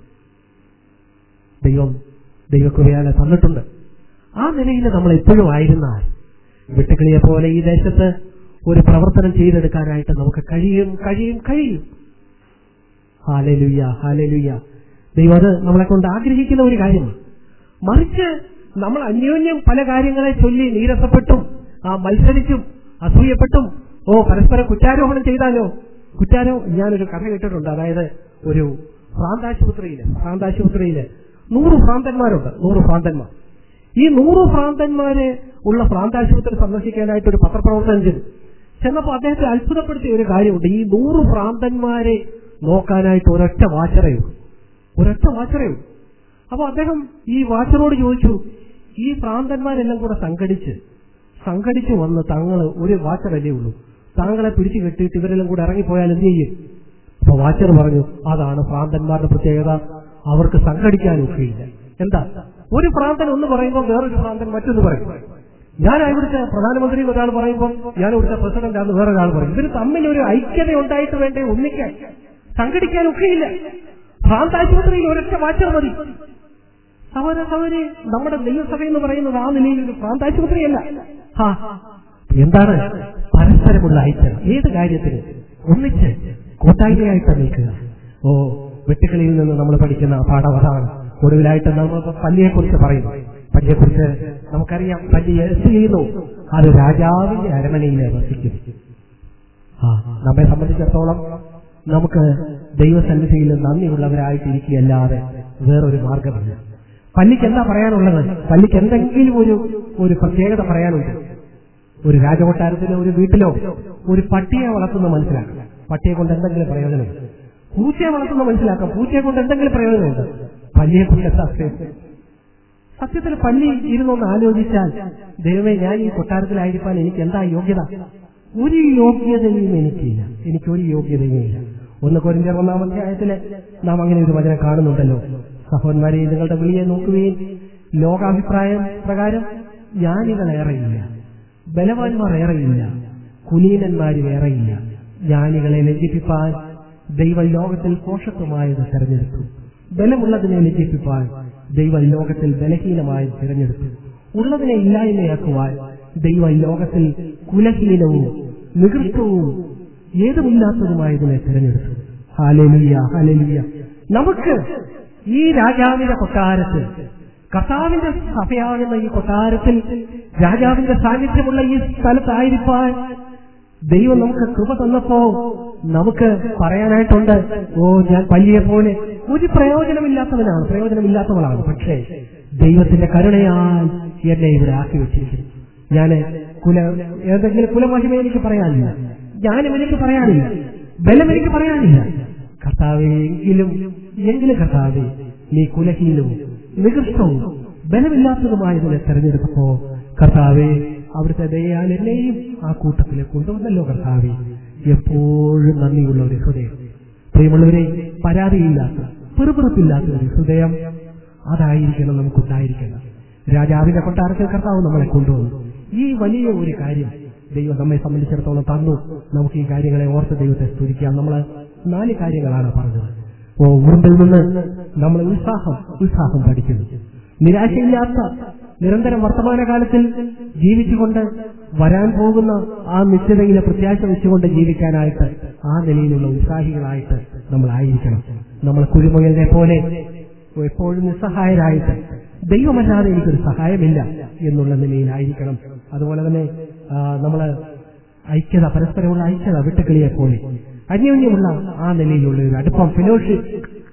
ദൈവം ദൈവകൃപയാലെ തന്നിട്ടുണ്ട് ആ നിലയിൽ നമ്മൾ എപ്പോഴും ആയിരുന്നാൽ വിട്ടുകിളിയെ പോലെ ഈ ദേശത്ത് ഒരു പ്രവർത്തനം ചെയ്തെടുക്കാനായിട്ട് നമുക്ക് കഴിയും കഴിയും കഴിയും ഹാലലുയ്യ ഹാലലുയ്യ ദൈവം അത് നമ്മളെ കൊണ്ട് ആഗ്രഹിക്കുന്ന ഒരു കാര്യമാണ് മറിച്ച് നമ്മൾ അന്യോന്യം പല കാര്യങ്ങളെ ചൊല്ലി നീരസപ്പെട്ടും ആ മത്സരിച്ചും അസൂയപ്പെട്ടും ഓ പരസ്പരം കുറ്റാരോപണം ചെയ്താലോ കുറ്റാരോ ഞാനൊരു കഥ കേട്ടിട്ടുണ്ട് അതായത് ഒരു ഭ്രാന്താശുപത്രിയില് ഭ്രാന്താശുപത്രിയില് നൂറ് ഭ്രാന്തന്മാരുണ്ട് നൂറ് ഭ്രാന്തന്മാർ ഈ നൂറ് ഭ്രാന്തന്മാരെ ഉള്ള ഭ്രാന്താശുപത്രി സന്ദർശിക്കാനായിട്ട് ഒരു പത്രപ്രവർത്തനം ചെയ്തു ചെന്നപ്പോ അദ്ദേഹത്തെ അത്ഭുതപ്പെടുത്തിയ ഒരു കാര്യമുണ്ട് ഈ നൂറ് ഭ്രാന്തന്മാരെ നോക്കാനായിട്ട് ഒരൊറ്റ വാച്ചറേ ഉള്ളൂ ഒരൊറ്റ വാച്ചറേ ഉള്ളൂ അപ്പൊ അദ്ദേഹം ഈ വാച്ചറോട് ചോദിച്ചു ഈ ഭ്രാന്തന്മാരെല്ലാം കൂടെ സംഘടിച്ച് സംഘടിച്ച് വന്ന് തങ്ങൾ ഒരു വാച്ചറല്ലേ ഉള്ളൂ താങ്കളെ പിടിച്ചു കെട്ടിയിട്ട് ഇവരെല്ലാം കൂടെ ഇറങ്ങിപ്പോയാൽ എന്ത് ചെയ്യും അപ്പൊ വാച്ചർ പറഞ്ഞു അതാണ് ഭ്രാന്തന്മാരുടെ പ്രത്യേകത അവർക്ക് സംഘടിക്കാൻ ഒക്കെയില്ല എന്താ ഒരു ഭ്രാന്തൻ ഒന്ന് പറയുമ്പോൾ വേറൊരു ഭ്രാന്തൻ മറ്റൊന്ന് പറയും ഞാൻ ഇവിടുത്തെ പ്രധാനമന്ത്രി എന്ന് ഒരാൾ പറയുമ്പോൾ ഞാൻ ഇവിടുത്തെ പ്രസിഡന്റ് ആണെന്ന് വേറൊരാൾ പറയും ഇവര് തമ്മിൽ ഒരു ഐക്യത ഉണ്ടായിട്ട് വേണ്ടേ ഒന്നിക്കാൻ സംഘടിക്കാൻ ഒക്കെയില്ല ഭ്രാന്താശുപത്രിയിൽ ഒരൊറ്റ വാച്ചർ മതി സഹോദര സഹോദരി നമ്മുടെ നിയമസഭ എന്ന് പറയുന്നത് ആ നിലയിൽ ഒരു പ്രാന്താശുപത്രിയല്ല ഹാ എന്താണ് പരസ്പരമുള്ള ഐക്യം ഏത് കാര്യത്തിന് ഒന്നിച്ച് കൂട്ടായ്മയായിട്ട് നിൽക്കുക ഓ വെട്ടുകളിയിൽ നിന്ന് നമ്മൾ പഠിക്കുന്ന പാഠം അതാണ് ഒടുവിലായിട്ട് നമ്മൾ പല്ലിയെ കുറിച്ച് പറയുന്നു പല്ലിയെ കുറിച്ച് നമുക്കറിയാം പല്ലി എസ് ചെയ്യുന്നു അത് രാജാവിന്റെ അരമനയിൽ വസിക്കും ആ നമ്മെ സംബന്ധിച്ചിടത്തോളം നമുക്ക് ദൈവസന്നിധിയിൽ നന്ദിയുള്ളവരായിട്ടിരിക്കുകയല്ലാതെ വേറൊരു മാർഗമില്ല പള്ളിക്ക് എന്താ പറയാനുള്ളത് പള്ളിക്ക് എന്തെങ്കിലും ഒരു ഒരു പ്രത്യേകത പറയാനുണ്ട് ഒരു രാജകൊട്ടാരത്തിലോ ഒരു വീട്ടിലോ ഒരു പട്ടിയെ വളർത്തുന്ന മനസ്സിലാക്കാം പട്ടിയെ കൊണ്ട് എന്തെങ്കിലും പ്രയോജനമുണ്ട് പൂച്ചയെ വളർത്തുന്ന മനസ്സിലാക്കാം പൂച്ചയെ കൊണ്ട് എന്തെങ്കിലും പ്രയോജനമുണ്ട് പള്ളിയെ കൊണ്ട് എന്താ പ്രയോജനം? സത്യത്തിൽ പള്ളി ഇരുന്നൊന്ന് ആലോചിച്ചാൽ ദൈവമേ ഞാൻ ഈ കൊട്ടാരത്തിലായിരിക്കാൻ എനിക്ക് എന്താ യോഗ്യത ഒരു യോഗ്യതയും എനിക്കില്ല എനിക്കൊരു യോഗ്യതയും ഇല്ല ഒന്ന് കൊരിഞ്ചർ ഒന്നാം അധ്യായത്തില് നാം അങ്ങനെ ഒരു വചനം കാണുന്നുണ്ടല്ലോ സഹോദരന്മാരെ നിങ്ങളുടെ വിളിയെ നോക്കുകയും ലോകാഭിപ്രായം പ്രകാരം ജ്ഞാനികൾ ഏറെയില്ല ബലവാന്മാർ ഏറെയില്ല കുലീനന്മാരും ഏറെയില്ല ജ്ഞാനികളെ ലജ്ജിപ്പിപ്പാൻ ദൈവം ലോകത്തിൽ പോഷത്വമായത് തെരഞ്ഞെടുത്തു ബലമുള്ളതിനെ ലജ്ജിപ്പിപ്പാൻ ദൈവം ലോകത്തിൽ ബലഹീനമായത് തിരഞ്ഞെടുത്തു ഉള്ളതിനെ ഇല്ലായ്മയാക്കുവാൻ ദൈവം ലോകത്തിൽ കുലഹീനവും നികൃഷ്ടവും ഏതുമില്ലാത്തതുമായതിനെ തിരഞ്ഞെടുത്തു ഹാലലിയ ഹാലലിയ നമുക്ക് ഈ രാജാവിന്റെ കൊട്ടാരത്തിൽ കർത്താവിന്റെ സഭയാകുന്ന ഈ കൊട്ടാരത്തിൽ രാജാവിന്റെ സാന്നിധ്യമുള്ള ഈ സ്ഥലത്തായിരിക്കാൻ ദൈവം നമുക്ക് കൃപ തന്നപ്പോ നമുക്ക് പറയാനായിട്ടുണ്ട് ഓ ഞാൻ പല്ലിയെ പോലെ ഒരു പ്രയോജനമില്ലാത്തവനാണ് പ്രയോജനമില്ലാത്തവളാണ് പക്ഷേ ദൈവത്തിന്റെ കരുണയാൽ എന്നെ ഇവിടെ ആക്കി വെച്ചിരിക്കുന്നു ഞാന് കുല ഏതെങ്കിലും കുലമഹിമ എനിക്ക് പറയാനില്ല ജ്ഞാനം എനിക്ക് പറയാനില്ല ബലം എനിക്ക് പറയാനില്ല കർത്താവെ എങ്കിലും എങ്കിലും കർത്താവെ നീ കുലഹീനവും നികൃഷ്ടവും ബലമില്ലാത്തതുമായതിനെ തെരഞ്ഞെടുത്തപ്പോ കർത്താവെ അവിടുത്തെ ദയാൽ എന്നെയും ആ കൂട്ടത്തിൽ കൊണ്ടുവന്നല്ലോ കർത്താവെ എപ്പോഴും നന്ദിയുള്ള ഒരു ഹൃദയം പ്രിയമുള്ളവരെ പരാതിയില്ലാത്ത പെറുപെറുപ്പില്ലാത്ത ഒരു ഹൃദയം അതായിരിക്കണം നമുക്കുണ്ടായിരിക്കണം രാജാവിന്റെ കൊട്ടാരത്തിൽ കർത്താവ് നമ്മളെ കൊണ്ടുവന്നു ഈ വലിയ ഒരു കാര്യം ദൈവം നമ്മെ സംബന്ധിച്ചിടത്തോളം തന്നു നമുക്ക് ഈ കാര്യങ്ങളെ ഓർത്ത് ദൈവത്തെ സ്തുതിക്കാം നമ്മൾ നാല് കാര്യങ്ങളാണ് പറഞ്ഞത് ഓ ഉറുമ്പിൽ നിന്ന് നമ്മൾ ഉത്സാഹം ഉത്സാഹം പഠിക്കുന്നു നിരാശയില്ലാത്ത നിരന്തരം വർത്തമാനകാലത്തിൽ ജീവിച്ചുകൊണ്ട് വരാൻ പോകുന്ന ആ നിശ്ചിതയിലെ പ്രത്യാശ വെച്ചുകൊണ്ട് ജീവിക്കാനായിട്ട് ആ നിലയിലുള്ള ഉത്സാഹികളായിട്ട് നമ്മൾ ആയിരിക്കണം നമ്മൾ കുരുമുയലിനെ പോലെ എപ്പോഴും നിസ്സഹായരായിട്ട് ദൈവമല്ലാതെ എനിക്കൊരു സഹായമില്ല എന്നുള്ള നിലയിലായിരിക്കണം അതുപോലെ തന്നെ നമ്മൾ ഐക്യത പരസ്പരമുള്ള ഐക്യത വിട്ടുകളിയെ പോലെ അന്യോന്യമുള്ള ആ നിലയിലുള്ള ഒരു അടുപ്പം ഫെലോഷിപ്പ്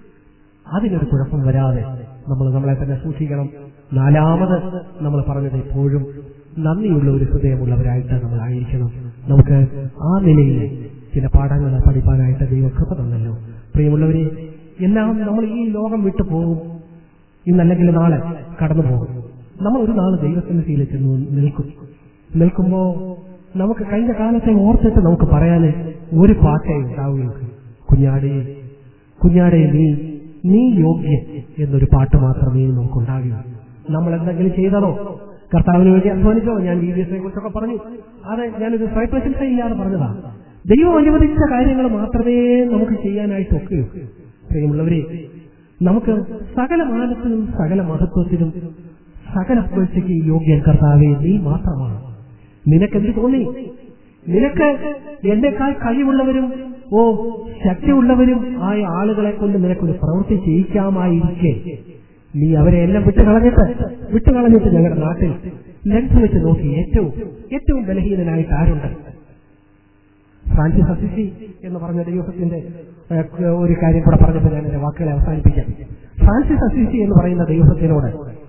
അതിനൊരു കുഴപ്പം വരാതെ നമ്മൾ നമ്മളെ തന്നെ സൂക്ഷിക്കണം നാലാമത് നമ്മൾ പറഞ്ഞത് എപ്പോഴും നന്ദിയുള്ള ഒരു ഹൃദയമുള്ളവരായിട്ട് നമ്മൾ ആയിരിക്കണം നമുക്ക് ആ നിലയിൽ ചില പാഠങ്ങൾ പഠിപ്പാനായിട്ട് ദൈവം കൃപ തന്നല്ലോ പ്രിയമുള്ളവരെ എല്ലാം നമ്മൾ ഈ ലോകം വിട്ടു പോകും ഇന്നല്ലെങ്കിൽ നാളെ കടന്നു പോകും നമ്മൾ ഒരു നാൾ ദൈവസന്നിധിയിൽ ചെന്ന് നിൽക്കും നിൽക്കുമ്പോ നമുക്ക് കഴിഞ്ഞ കാലത്തെ ഓർത്തിട്ട് നമുക്ക് പറയാൻ ഒരു പാട്ടേ ഉണ്ടാവുകയുള്ളൂ കുഞ്ഞാടേ കുഞ്ഞാടേ നീ നീ യോഗ്യൻ എന്നൊരു പാട്ട് മാത്രമേ നമുക്കുണ്ടാകുകയുള്ളൂ നമ്മൾ എന്തെങ്കിലും ചെയ്തതോ കർത്താവിന് വേണ്ടി അധ്വാനിച്ചോ ഞാൻ വി ഡി എസിനെ കുറിച്ചൊക്കെ പറഞ്ഞു അത് ഞാനൊരു സ്വയപ്രശംസ ഇല്ലാതെ പറഞ്ഞതാ ദൈവം അനുവദിച്ച കാര്യങ്ങൾ മാത്രമേ നമുക്ക് ചെയ്യാനായിട്ട് ഒക്കെയൂ പ്രിയമുള്ളവരെ നമുക്ക് സകല മാനത്തിനും സകല മഹത്വത്തിനും സകല പുകഴ്ചയ്ക്ക് യോഗ്യൻ കർത്താവെ നീ മാത്രമാണ് നിനക്കെന്ത് തോന്നി നിനക്ക് എന്നെക്കാൾ കഴിവുള്ളവരും ഓ ശക്തിയുള്ളവരും ആയ ആളുകളെ കൊണ്ട് നിനക്കൊരു പ്രവൃത്തി ചെയ്യിക്കാമായിരിക്കെ നീ അവരെ എല്ലാം വിട്ടുകളഞ്ഞിട്ട് വിട്ടുകളഞ്ഞിട്ട് ഞങ്ങളുടെ നാട്ടിൽ ലെൻസ് വെച്ച് നോക്കി ഏറ്റവും ഏറ്റവും ബലഹീനനായിട്ട് ആരുണ്ട് ഫ്രാൻസിസ് അസിസി എന്ന് പറഞ്ഞ ദൈവത്തിന്റെ ഒരു കാര്യം കൂടെ പറഞ്ഞപ്പോൾ ഞാൻ എന്റെ വാക്കുകളെ അവസാനിപ്പിക്കാം ഫ്രാൻസിസ് അസിസി എന്ന് പറയുന്ന ദൈവത്തിനോട്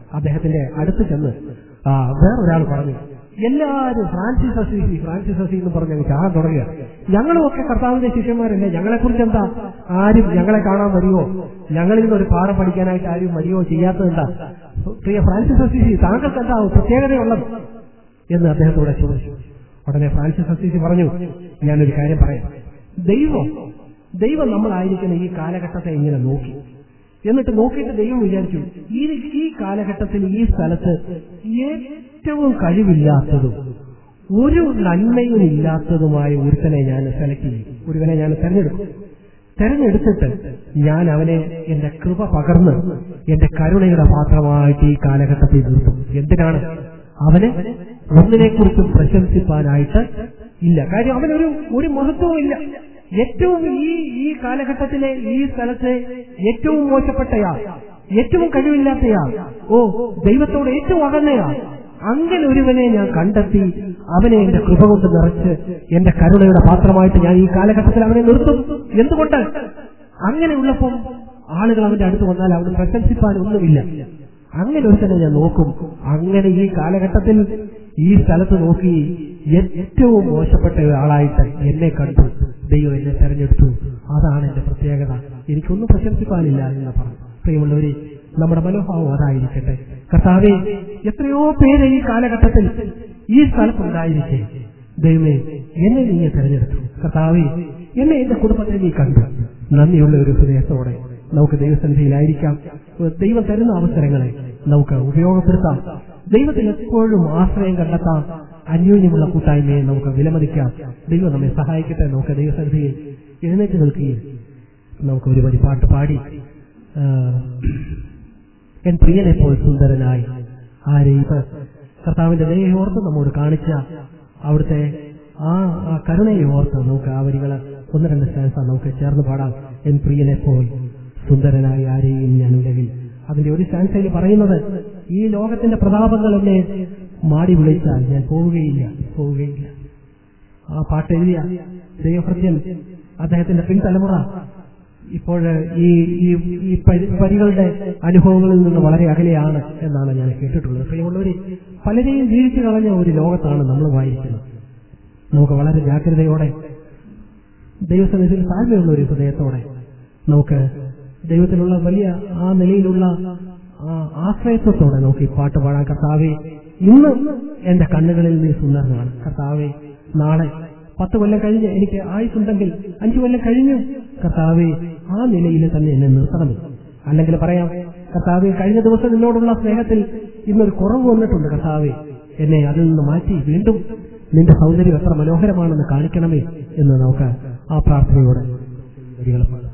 അദ്ദേഹത്തിന്റെ അടുത്ത് ചെന്ന് ആ, വേറൊരാൾ പറഞ്ഞു എല്ലാവരും ഫ്രാൻസിസ് അസീസി ഫ്രാൻസിസ് അസീസ് എന്ന് പറഞ്ഞ് അങ്ങ് ചാകാൻ തുടങ്ങുക ഞങ്ങളും ഒക്കെ കർത്താവിന്റെ ശിഷ്യന്മാരല്ലേ ഞങ്ങളെ കുറിച്ച് എന്താ ആരും ഞങ്ങളെ കാണാൻ വരുമോ ഞങ്ങളിൽ നിന്ന് ഒരു പാഠം പഠിക്കാനായിട്ട് ആരും വരുമോ ചെയ്യാത്തത് എന്താ പ്രിയ ഫ്രാൻസിസ് അസീസി താങ്കൾക്ക് എന്താ പ്രത്യേകതയുള്ളത് എന്ന് അദ്ദേഹത്തോട് ചോദിച്ചു ഉടനെ ഫ്രാൻസിസ് അസീസി പറഞ്ഞു ഞാനൊരു കാര്യം പറയാം ദൈവം ദൈവം നമ്മളായിരിക്കുന്ന ഈ കാലഘട്ടത്തെ ഇങ്ങനെ നോക്കി എന്നിട്ട് നോക്കിയിട്ട് ദൈവം വിചാരിച്ചു ഈ ഈ കാലഘട്ടത്തിൽ ഈ സ്ഥലത്ത് ഏറ്റവും കഴിവില്ലാത്തതും ഒരു നന്മയും ഇല്ലാത്തതുമായ ഒരുത്തനെ ഞാൻ സെലക്ട് ചെയ്യും ഒരുവനെ ഞാൻ തെരഞ്ഞെടുക്കും തെരഞ്ഞെടുത്തിട്ട് ഞാൻ അവനെ എന്റെ കൃപ പകർന്ന് എന്റെ കരുണയുടെ പാത്രമായിട്ട് ഈ കാലഘട്ടത്തിൽ നിർത്തും എന്തിനാണ് അവന് ഒന്നിനെക്കുറിച്ചും പ്രശംസിപ്പാനായിട്ട് ഇല്ല കാര്യം അവനൊരു ഒരു മഹത്വവും ഇല്ല ഏറ്റവും ഈ ഈ കാലഘട്ടത്തിലെ ഈ സ്ഥലത്തെ ഏറ്റവും മോശപ്പെട്ടയാൾ ഏറ്റവും കഴിവില്ലാത്തയാൾ ഓ ദൈവത്തോട് ഏറ്റവും അകന്നയാൾ അങ്ങനെ ഒരുവനെ ഞാൻ കണ്ടെത്തി അവനെ എന്റെ കൃപ കൊണ്ട് നിറച്ച് എന്റെ കരുണയുടെ പാത്രമായിട്ട് ഞാൻ ഈ കാലഘട്ടത്തിൽ അവനെ നിർത്തും എന്തുകൊണ്ട് അങ്ങനെയുള്ളപ്പോൾ ആളുകൾ അവന്റെ അടുത്ത് വന്നാൽ അവന് പ്രശംസിപ്പാൻ ഒന്നുമില്ല അങ്ങനെ ഒരുത്തനെ ഞാൻ നോക്കും അങ്ങനെ ഈ കാലഘട്ടത്തിൽ ഈ സ്ഥലത്ത് നോക്കി ഏറ്റവും മോശപ്പെട്ട ഒരാളായിട്ട് എന്നെ കണ്ടു ദൈവം എന്നെ തെരഞ്ഞെടുത്തു അതാണ് എന്റെ പ്രത്യേകത എനിക്കൊന്നും പ്രശംസിക്കാനില്ല എന്ന് പറഞ്ഞു പ്രിയമുള്ളവരെ നമ്മുടെ മനോഭാവം അതായിരിക്കട്ടെ കർത്താവെ എത്രയോ പേര് ഈ കാലഘട്ടത്തിൽ ഈ സ്ഥലത്തുണ്ടായിരിക്കെ ദൈവമേ എന്നെ നീ തെരഞ്ഞെടുത്തു കർത്താവെ എന്നെ എന്റെ കുടുംബത്തെ നീ കണ്ടു നന്ദിയുള്ള ഒരു ഹൃദയത്തോടെ നമുക്ക് ദൈവസന്നിധിയിലായിരിക്കാം ദൈവം തരുന്ന അവസരങ്ങളെ നമുക്ക് ഉപയോഗപ്പെടുത്താം ദൈവത്തിൽ എപ്പോഴും ആശ്രയം കണ്ടെത്താം അന്യോന്യമുള്ള കൂട്ടായ്മയെ നമുക്ക് വിലമതിക്കാം ദൈവം നമ്മെ സഹായിക്കട്ടെ നമുക്ക് ദൈവസന്നിധിയിൽ എഴുന്നേറ്റ് നിൽക്കുകയും നമുക്ക് ഒരു വരി പാട്ട് പാടി ആ, എൻ പ്രിയനെപ്പോൾ സുന്ദരനായി ആരെ ഇപ്പൊ കർത്താവിന്റെ ദയെ ഓർത്ത് നമ്മോട് കാണിച്ച അവിടുത്തെ ആ ആ കരുണയെ ഓർത്ത് നമുക്ക് ആ വരികള് ഒന്ന് രണ്ട് സ്റ്റാൻസ നമുക്ക് ചേർന്ന് പാടാം എൻ പ്രിയനെപ്പോൾ സുന്ദരനായി ആരെയും ഞാൻ ഉലകിൽ അതിന്റെ ഒരു സ്റ്റാൻസയിൽ പറയുന്നത് ഈ ലോകത്തിന്റെ പ്രതാപങ്ങൾ എന്നെ മാടി വിളിച്ചാൽ ഞാൻ പോവുകയില്ല പോവുകയില്ല ആ പാട്ട് എഴുതിയ ദൈവഭൃത്യൻ അദ്ദേഹത്തിന്റെ പിൻതലമുറ ഇപ്പോൾ ഈ ഈ ഈ പരി- വരികളുടെ അനുഭവങ്ങളിൽ നിന്ന് വളരെ അകലെയാണ് എന്നാണ് ഞാൻ കേട്ടിട്ടുള്ളത് പ്രിയമുള്ളവര് പലരെയും വീഴ്ച കളഞ്ഞ ഒരു ലോകത്താണ് നമ്മൾ വായിക്കുന്നത് നമുക്ക് വളരെ ജാഗ്രതയോടെ ദൈവസന്നിധിയിൽ താഴ്മയുള്ള ഒരു ഹൃദയത്തോടെ നമുക്ക് ദൈവത്തിലുള്ള വലിയ ആ നിലയിലുള്ള ആ ആശ്രയത്വത്തോടെ നമുക്ക് ഈ പാട്ട് പാടാൻ കർത്താവെ ഇന്ന് എന്റെ കണ്ണുകളിൽ നീ സുന്ദരനാണ് കർത്താവെ നാളെ പത്ത് കൊല്ലം കഴിഞ്ഞ് എനിക്ക് ആയുസുണ്ടെങ്കിൽ അഞ്ചു കൊല്ലം കഴിഞ്ഞു കർത്താവെ ആ നിലയിൽ തന്നെ എന്നെ നിർത്തണം അല്ലെങ്കിൽ പറയാം കർത്താവെ കഴിഞ്ഞ ദിവസം നിന്നോടുള്ള സ്നേഹത്തിൽ ഇന്നൊരു കുറവ് വന്നിട്ടുണ്ട് കർത്താവെ എന്നെ അതിൽ നിന്ന് മാറ്റി വീണ്ടും നിന്റെ സൗന്ദര്യം എത്ര മനോഹരമാണെന്ന് കാണിക്കണമേ എന്ന് നമുക്ക് ആ പ്രാർത്ഥനയോടെ വരികൾ പാടാം